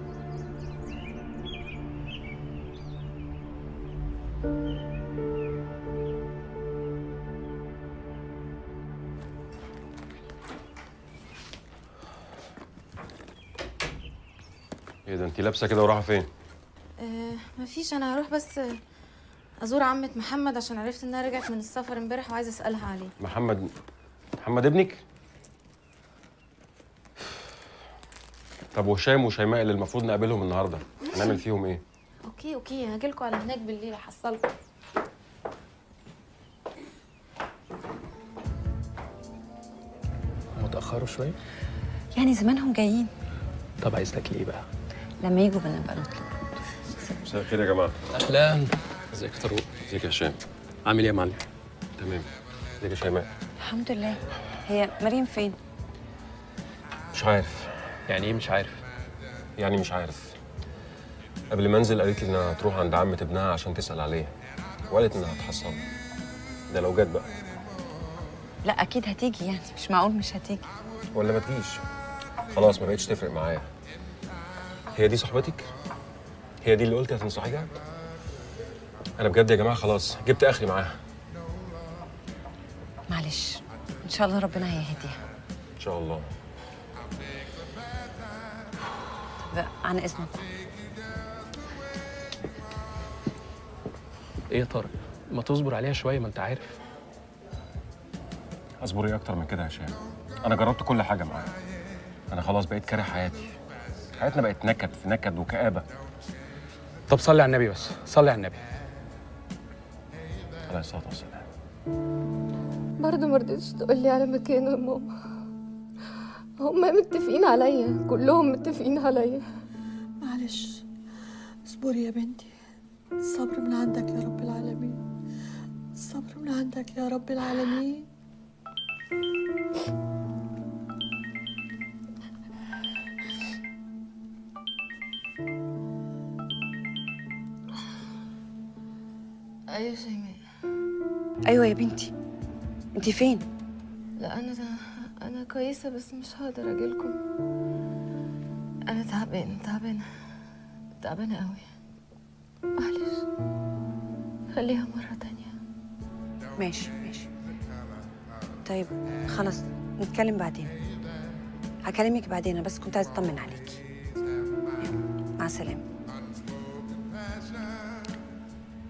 ايه ده انت لابسه كده ورايحه فين أه مفيش انا هروح بس ازور عمة محمد عشان عرفت انها رجعت من السفر امبارح وعايزه اسالها عليه محمد محمد ابنك طب وهشام وشيماء اللي المفروض نقابلهم النهارده هنعمل فيهم ايه اوكي اوكي هاجيلكوا على هناك بالليل احصلكوا متأخروا شوية يعني زمانهم جايين طب عايز تاكلي ايه بقى؟ لما يجوا بنبقى نطلب مساء الخير يا جماعه اهلا ازيك يا طارق ازيك يا هشام عامل ايه يا معلم؟ تمام ازيك يا شيماء الحمد لله هي مريم فين مش عارف يعني ايه مش عارف يعني مش عارف قبل ما انزل قالت لي انها هتروح عند عمة ابنها عشان تسأل عليه وقالت انها هتحصل ده لو جت بقى لا اكيد هتيجي يعني مش معقول مش هتيجي ولا ما تجيش خلاص ما بقتش تفرق معايا هي دي صاحبتك هي دي اللي قلتي هتنصحيها انا بجد يا جماعه خلاص جبت اخري معاها معلش ان شاء الله ربنا هيهديها ان شاء الله طب عن اذنك ايه يا طارق؟ ما تصبر عليها شوية ما انت عارف اصبري اكتر من كده يا هشام انا جربت كل حاجه معاها انا خلاص بقيت كاره حياتي حياتنا بقت نكد في نكد وكآبه طب صلي على النبي بس صلي على النبي عليه الصلاه والسلام برضه ما رضيتش تقول لي على مكانه يا ماما هما متفقين عليا كلهم متفقين عليا معلش اصبري يا بنتي الصبر من عندك يا رب العالمين الصبر من عندك يا رب العالمين ايوه شيماء ايوه يا بنتي انت فين لا انا انا كويسه بس مش هقدر اجيلكم انا تعبانه تعبانه تعبانه قوي معلش خليها مره تانية ماشي ماشي طيب خلاص نتكلم بعدين هكلمك بعدين أنا بس كنت عايزه اطمن عليكي يلا، مع السلامه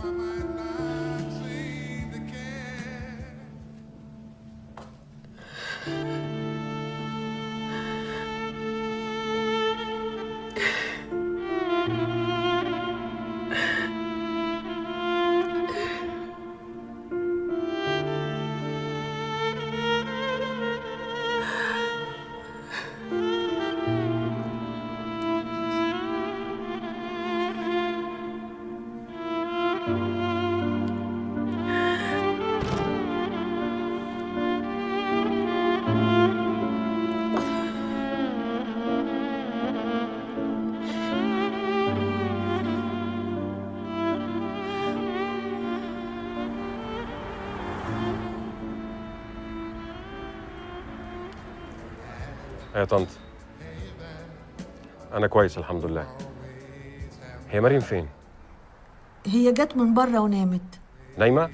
يا طنط انا كويس الحمد لله هي مريم فين هي جت من بره ونامت نايمه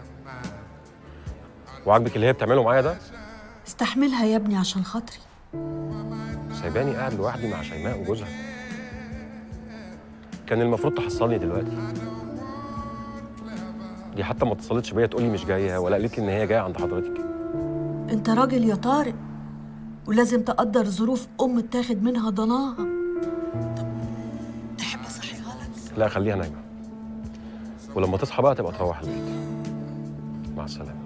وعاجبك اللي هي بتعمله معايا ده استحملها يا ابني عشان خاطري سايباني قاعد لوحدي مع شيماء وجوزها كان المفروض تحصلني دلوقتي دي حتى ما اتصلتش بيا تقولي مش جايه ولا قالت لي ان هي جايه عند حضرتك انت راجل يا طارق ولازم تقدر ظروف ام اتاخد منها ضناها طب تحب اصحيها لك لا خليها نايمه ولما تصحى بقى تبقى تروح البيت مع السلامه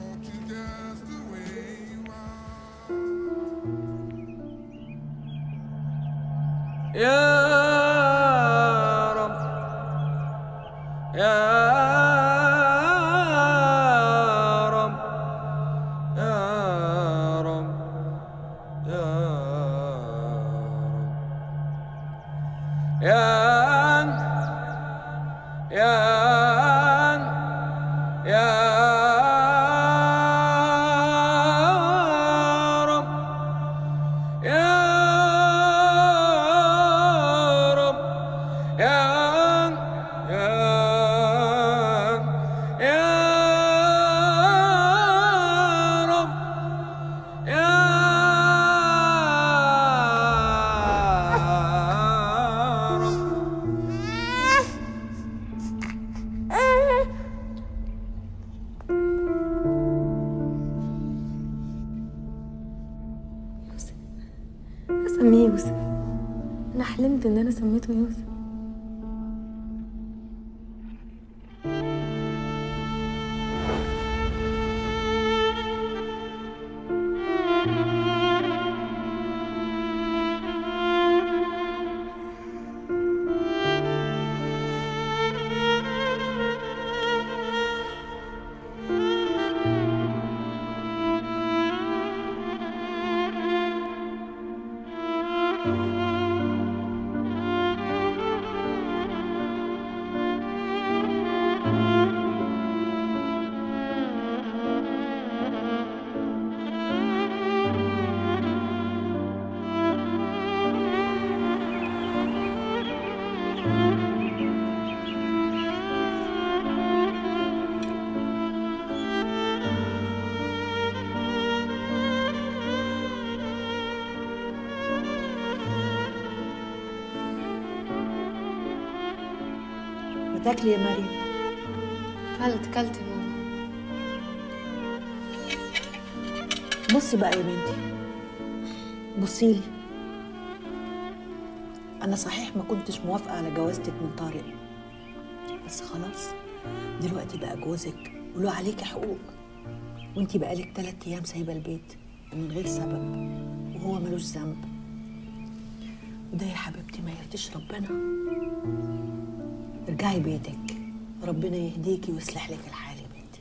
يا رب يا رب يا رب يا رب يا يا يا رب يا رب يا يا يا رب يا اسميه يوسف انا حلمت ان انا سميته يوسف ما تاكلي يا مريم كلت كلت يا ماما بصي بقى يا بنتي بصي لي انا صحيح ما كنتش موافقه على جوازتك من طارق بس خلاص دلوقتي بقى جوزك وله عليكي حقوق وانتي بقالك تلات ايام سايبه البيت من غير سبب وهو ملوش ذنب وده يا حبيبتي ما يرضيش ربنا ارجعي بيتك ربنا يهديكي ويصلح لك الحال يا بنتي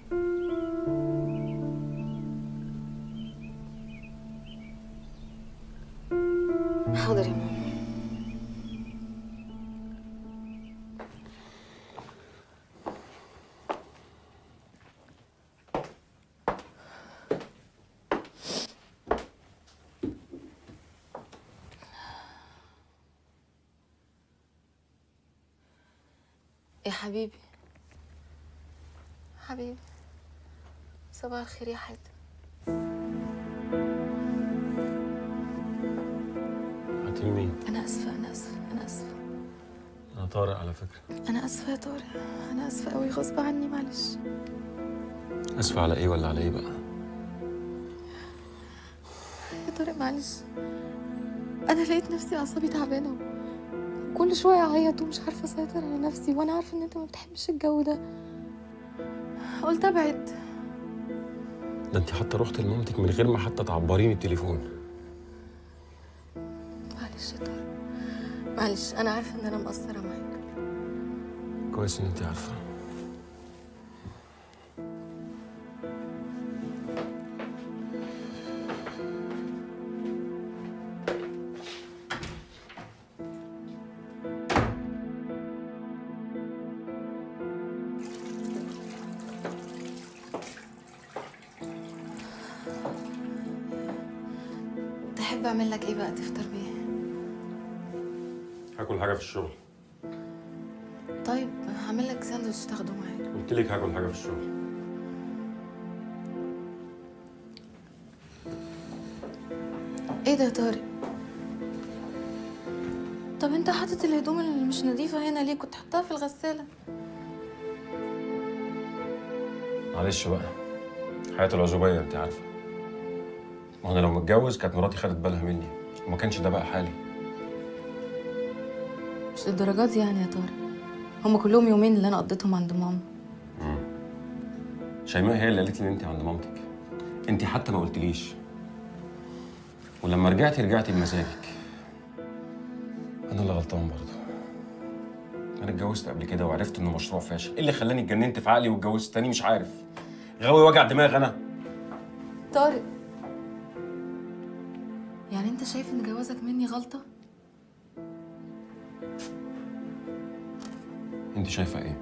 حاضر يا ماما يا حبيبي حبيبي صباح الخير يا حاتم حاتم مين؟ انا اسفه انا اسفه انا اسفه اه انا طارق على فكره انا اسفه يا طارق انا اسفه قوي غصب عني معلش اسف على ايه ولا على ايه بقى يا طارق معلش انا لقيت نفسي اعصابي تعبانه كل شويه اعيط ومش عارفه اسيطر على نفسي وانا عارفه ان انت ما بتحبش الجو ده قلت ابعد ده انت حتى رحت لمامتك من غير ما حتى تعبريني التليفون معلش يا طارق معلش انا عارفه ان انا مقصره معاك كويس ان انت عارفه تحب اعمل لك ايه بقى تفطر بيه هاكل حاجه في الشغل طيب هعمل لك ساندوتش تاخده معاك قلت لك هاكل حاجه في الشغل ايه ده يا طارق طب انت حاطط الهدوم اللي مش نظيفه هنا ليه كنت حطها في الغساله معلش بقى حياة العزوبية انت عارفة ما انا لو متجوز كانت مراتي خدت بالها مني وما كانش ده بقى حالي مش للدرجات دي يعني يا طارق هما كلهم يومين اللي انا قضيتهم عند ماما شيماء هي اللي قالت لي ان انت عند مامتك انت حتى ما قلتليش ولما رجعتي رجعتي بمزاجك انا اللي غلطان برضه انا اتجوزت قبل كده وعرفت انه مشروع فاشل ايه اللي خلاني اتجننت في عقلي واتجوزت تاني مش عارف غاوي وجع دماغ انا طارق يعني انت شايف ان جوازك مني غلطه انت شايفه ايه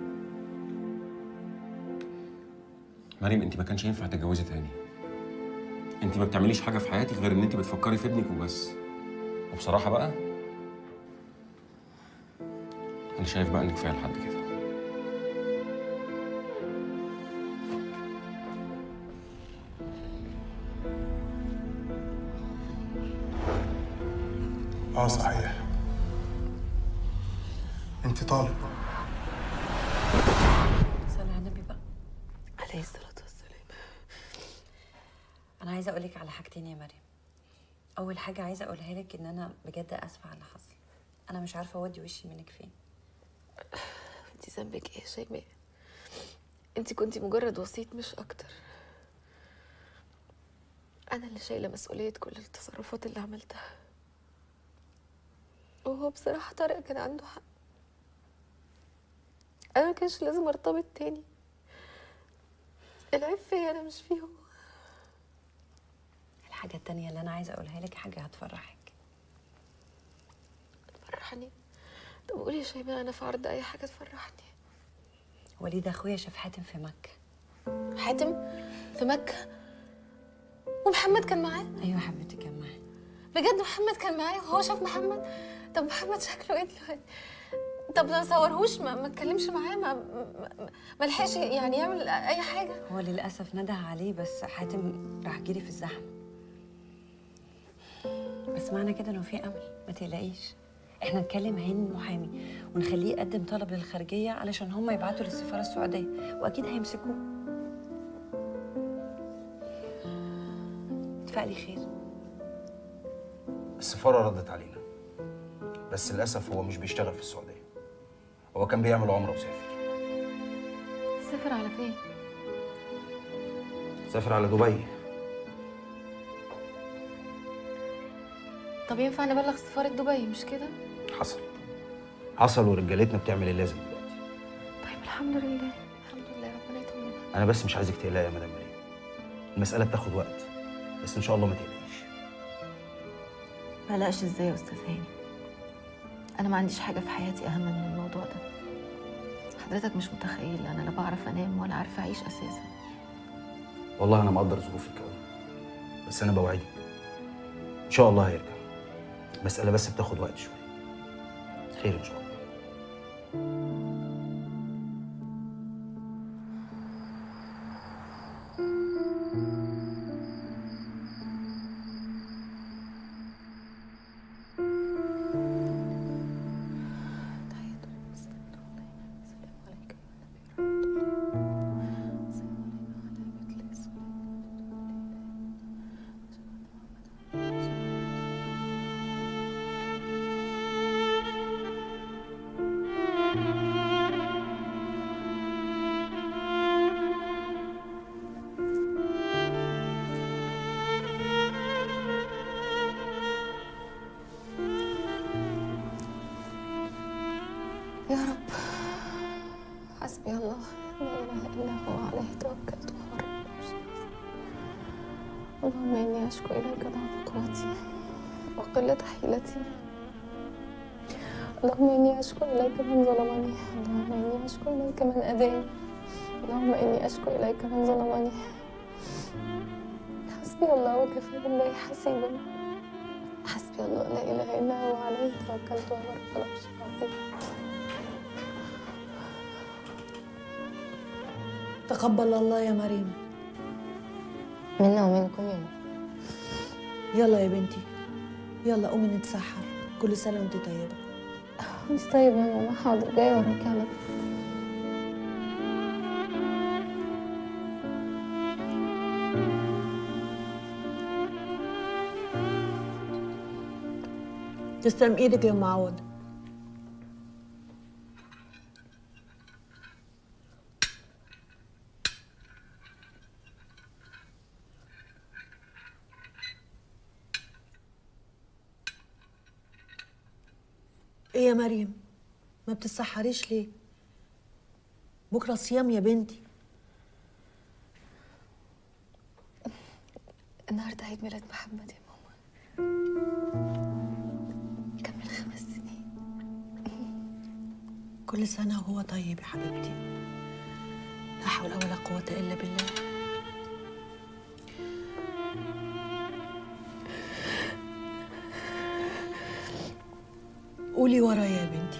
مريم انت ما كانش ينفع تتجوزي تاني انت ما بتعمليش حاجه في حياتك غير ان انت بتفكري في ابنك وبس وبصراحه بقى انا شايف بقى ان كفايه لحد كده اه صحيح انت طالب صلي على النبي بقى عليه الصلاة والسلام أنا عايزة أقولك على حاجتين يا مريم أول حاجة عايزة أقولها لك إن أنا بجد آسفة على اللي حصل أنا مش عارفة أودي وشي منك فين انت ذنبك ايه يا شيماء انت كنتي مجرد وسيط مش اكتر انا اللي شايله مسؤوليه كل التصرفات اللي عملتها وهو بصراحه طارق كان عنده حق انا ما كانش لازم ارتبط تاني العيب فيا انا مش فيه هو الحاجة التانية اللي أنا عايزة أقولها لك حاجة هتفرحك تفرحني طب قولي يا شيماء انا في عرض اي حاجه تفرحني وليد أخويا شاف حاتم في مكة حاتم في مكه ومحمد كان معاه أيوة حبيبتي كان معاه بجد محمد كان معايا وهو شاف محمد طب محمد شكله ايه دلوقتي طب ما صورهوش ما ما اتكلمش معاه ما ما- ما لحقش يعني يعمل اي حاجه هو للأسف نده عليه بس حاتم راح جري في الزحمة بس معنى كده إنه في أمل ما تقلقيش احنا نكلم هاني المحامي ونخليه يقدم طلب للخارجية علشان هم يبعتوا للسفارة السعودية وأكيد هيمسكوه تفائلي خير السفارة ردت علينا بس للأسف هو مش بيشتغل في السعودية هو كان بيعمل عمرة وسافر سافر على فين سافر على دبي طب ينفع نبلغ سفاره دبي مش كده حصل حصل ورجالتنا بتعمل اللازم دلوقتي طيب الحمد لله الحمد لله ربنا يطمنا أنا بس مش عايزك تقلقي يا مدام مريم المسألة بتاخد وقت بس إن شاء الله ما تقلقيش ما قلقش ازاي يا استاذ هاني انا ما عنديش حاجه في حياتي اهم من الموضوع ده حضرتك مش متخيل انا لا بعرف انام ولا عارفه اعيش اساسا والله أنا مقدر ظروفك أوي بس أنا بوعدك إن شاء الله هيرجع المسألة بس بتاخد وقت شوية خير إن شاء الله يا رب حسبي الله لا اله الا هو عليه توكلت وهو رب العرش العظيم. اللهم اني اشكو اليك ضعف قوتي وقله حيلتي اللهم اني اشكو اليك من ظلمني اللهم اني اشكو اليك من اذاني اللهم اني اشكو اليك من ظلمني حسبي الله وكفى بالله حسيبا حسبي الله لا اله الا هو عليه توكلت وهو رب العرش العظيم تقبل الله يا مريم منا ومنكم يا ماما يلا يا بنتي يلا قومي نتسحر كل سنة وانت طيبة انت طيب يا ماما حاضر جايه وراكي على طول. تسلم ايدك يا ام عوض ايه يا مريم ما بتتسحريش ليه بكره صيام يا بنتي النهارده عيد ميلاد محمد يا ماما كمل خمس سنين كل سنة وهو طيب يا حبيبتي لا حول ولا قوة إلا بالله قولي ورايا يا بنتي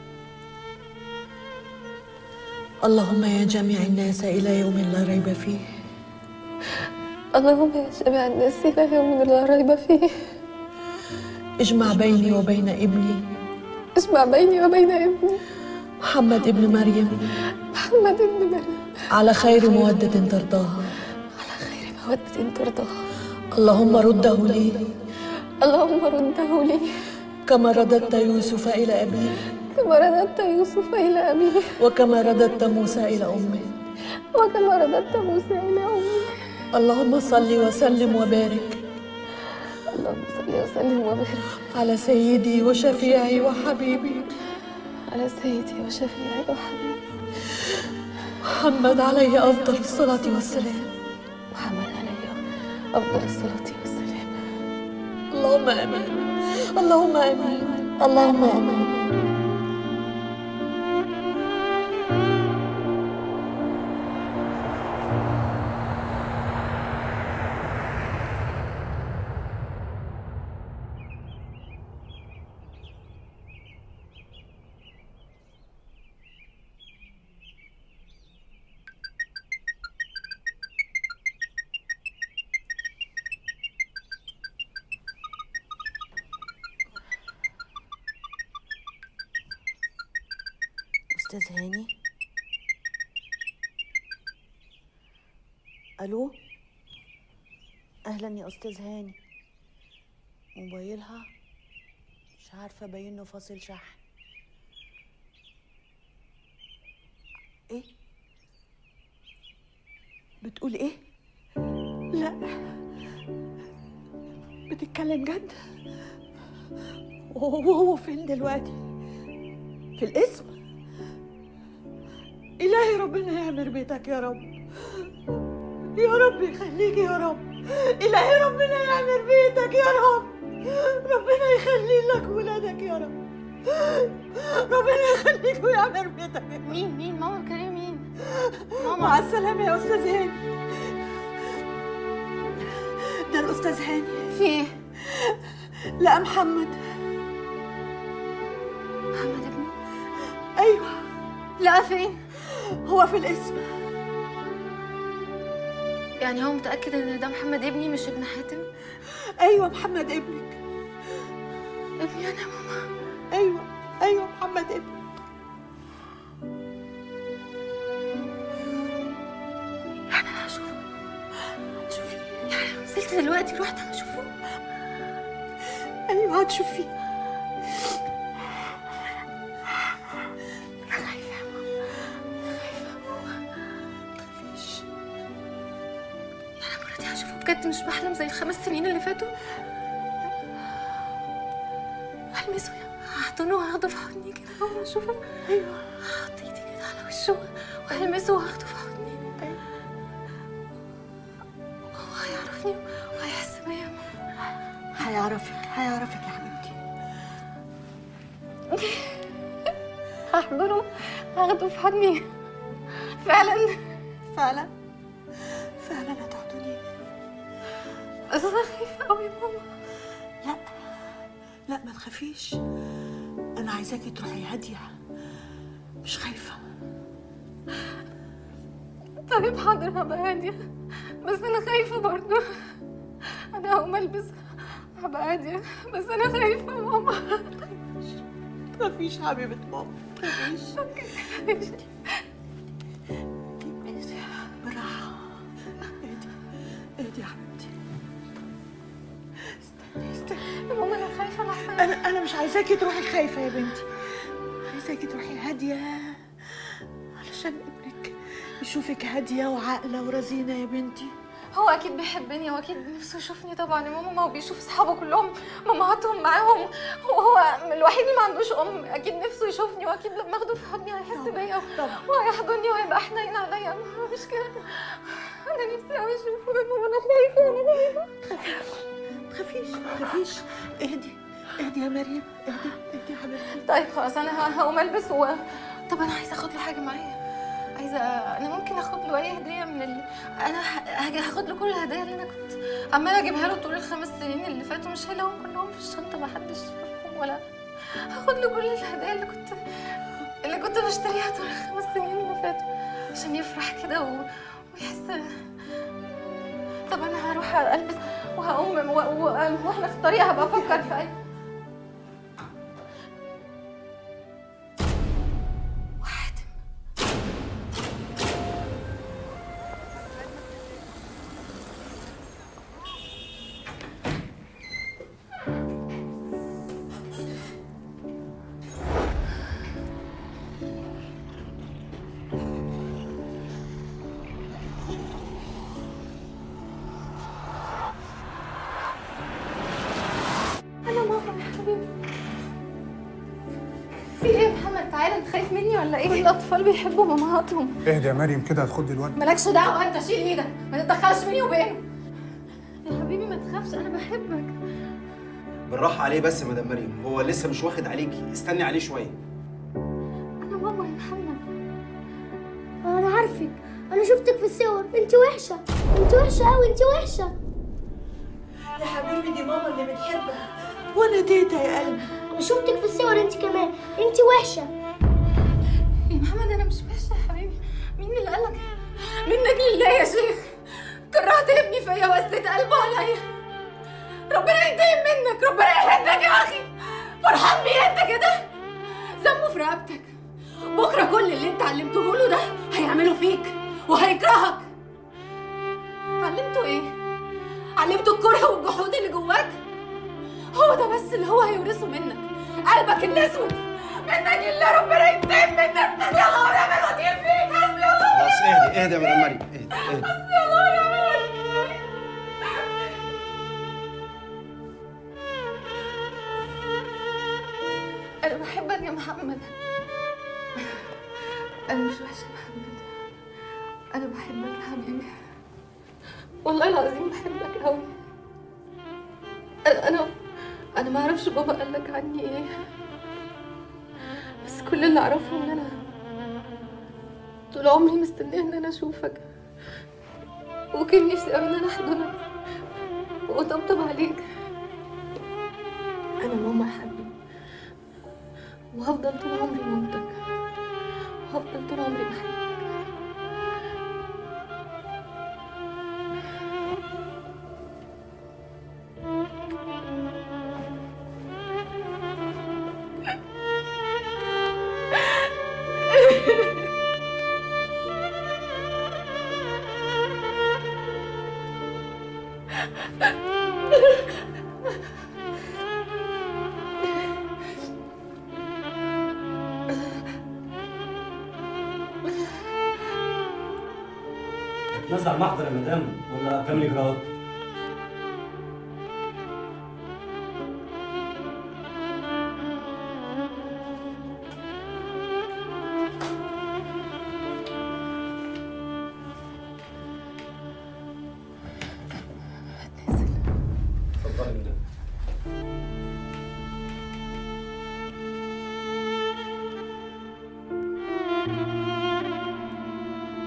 اللهم يا جميع الناس إلى يوم لا ريب فيه اللهم يا جميع الناس الى يوم لا ريب فيه اجمع بيني وبين ابني اجمع بيني وبين ابني محمد ابن مريم محمد ابن مريم على خير مودة ترضاها مودة ترضاها اللهم رده لي اللهم رده لي كما رددت يوسف إلى أبيه كما رددت يوسف الى ابيه وكما رددت موسى إلى أمه وكما رددت موسى الى امه اللهم صل وسلم وبارك اللهم صل وسلم وبارك على سيدي وشفيعي وحبيبي على سيدي وشفيعي وحبيبي محمد عليه أفضل الصلاة والسلام محمد عليه افضل الصلاه والسلام اللهم آمين اللهم آمين اللهم آمين أستاذ هاني ألو أهلا يا أستاذ هاني موبايلها مش عارفة باينه فاصل شحن إيه بتقول إيه لا بتتكلم جد وهو هو فين دلوقتي في الاسم إلهي ربنا يعمر بيتك يا رب يا رب يخليك يا رب إلهي ربنا يعمر بيتك يا رب ربنا يخلي لك ولادك يا رب ربنا يخليك ويعمر بيتك مين مين ماما كريم مين مع السلامة يا أستاذ هاني ده الأستاذ هاني في ايه؟ لا محمد محمد ابني أيوه لا فين هو في الاسم يعني هو متاكد ان ده محمد ابني مش ابن حاتم أيوه محمد ابنك ابني انا ماما أيوه أيوه محمد ابنك يعني انا هشوفه شوفي يعني نزلت دلوقتي رحت هشوفه أيوه هتشوفيه انا خايفه يا ماما انا خايفه يا ماما متخافيش يعني المره دي هشوفه بجد مش بحلم زي الخمس سنين اللي فاتوا حلم هلمسه هحضنه وهاخده في حضني كده اول ما اشوفه ايوه هحط ايدي كده على وشه وهلمسه وهاخده في حضني هو هيعرفني وهيحس بيا يا ماما هيعرفك هيعرفك يا حبيبتي هحضنه هاخده في حضني فعلا فعلا فعلا هتحضني بس انا خايفه قوي يا ماما لا لا ما تخافيش انا عايزاكي تروحي هاديه مش خايفه طيب حاضر هبقى هادية بس أنا خايفة برضه أنا هقوم ألبس هبقى هادية بس أنا خايفة يا ماما تخافيش حبيبه ماما تخافيش بالراحه اهدي اهدي يا حبيبتي استني استني يا ماما أنا خايفة أنا أحسن انا انا مش عايزاكي تروحي خايفه يا بنتي عايزاكي تروحي هاديه علشان ابنك يشوفك هاديه وعاقله ورزينه يا بنتي هو أكيد بيحبني وأكيد نفسه يشوفني طبعا يا ماما ما هو بيشوف أصحابه كلهم مامهاتهم معاهم وهو الوحيد اللي ما عندوش أم أكيد نفسه يشوفني وأكيد لما أخده في حضني هيحس بيا وهيحضني وهيبقى حنين عليا ما مش كده أنا نفسي أوي أشوفه يا ماما أنا خايفة أنا خايفة تخافيش تخافيش اهدي اهدي يا مريم اهدي اهدي يا حبيبتي طيب خلاص انا ه- هقوم البس و طب انا عايزه اخد له حاجه معايا عايزه انا ممكن اخد له اي هديه من ال... انا ه- هاجي هاخد له كل الهدايا اللي انا كنت عماله اجيبها له طول الخمس سنين اللي فاتوا مش هلاقيهم كلهم في الشنطه ما حدش شافهم ولا هاخد له كل الهدايا اللي كنت اللي كنت بشتريها طول الخمس سنين اللي فاتوا عشان يفرح كده و... ويحس طب انا هروح البس وهقوم و... و... واحنا في الطريق هبقى افكر في اي انا ماما يا حبيبي في ايه يا محمد تعالى انت خايف مني ولا ايه؟ كل الاطفال بيحبوا مامهاتهم اهدي يا مريم كده هتخضي الواد مالكش دعوه انت شيل ايدك ما تتدخلش بيني وبينه يا حبيبي ما تخافش انا بحبك بالراحه عليه بس يا مدام مريم هو لسه مش واخد عليكي استني عليه شويه انا ماما يا محمد انا عارفك انا شفتك في الصور انت وحشه انت وحشه قوي انت وحشه يا حبيبي دي ماما اللي بتحبك وانا تيتا يا قلبي انا شفتك في الصور انت كمان انت وحشه يا محمد انا مش وحشه يا حبيبي مين اللي قالك منك لله يا شيخ كرهت ابني فيا وقسيت قلبه عليا ربنا ينتقم منك ربنا يهدك يا اخي فرحان بيه انت كده ذنبه في رقبتك بكره كل اللي انت علمته له ده هيعمله فيك وهيكرهك علمته ايه علمته الكره والجحود اللي جواك هو ده بس اللي هو هيورثه منك قلبك الاسود منك لله ربنا ينتقم منك حسبي الله ونعم الوكيل فيك حسبي الله خلاص اهدي اهدي يا مدام مريم اهدي اهدي حسبي الله ونعم الوكيل أنا بحبك يا محمد أنا مش وحشة يا محمد أنا بحبك يا حبيبي والله العظيم بحبك أوي أنا أنا أنا ما أعرفش بابا قال لك عني إيه بس كل اللي أعرفه إن أنا طول عمري مستنية إن أنا أشوفك وكان نفسي أوي إن أنا أحضنك وأطبطب عليك أنا ماما يا حبيبي وهفضل طول عمري مامتك وهفضل طول عمري بحبك هتنزل على المحضر يا مدام ولا اكمل اجراءات؟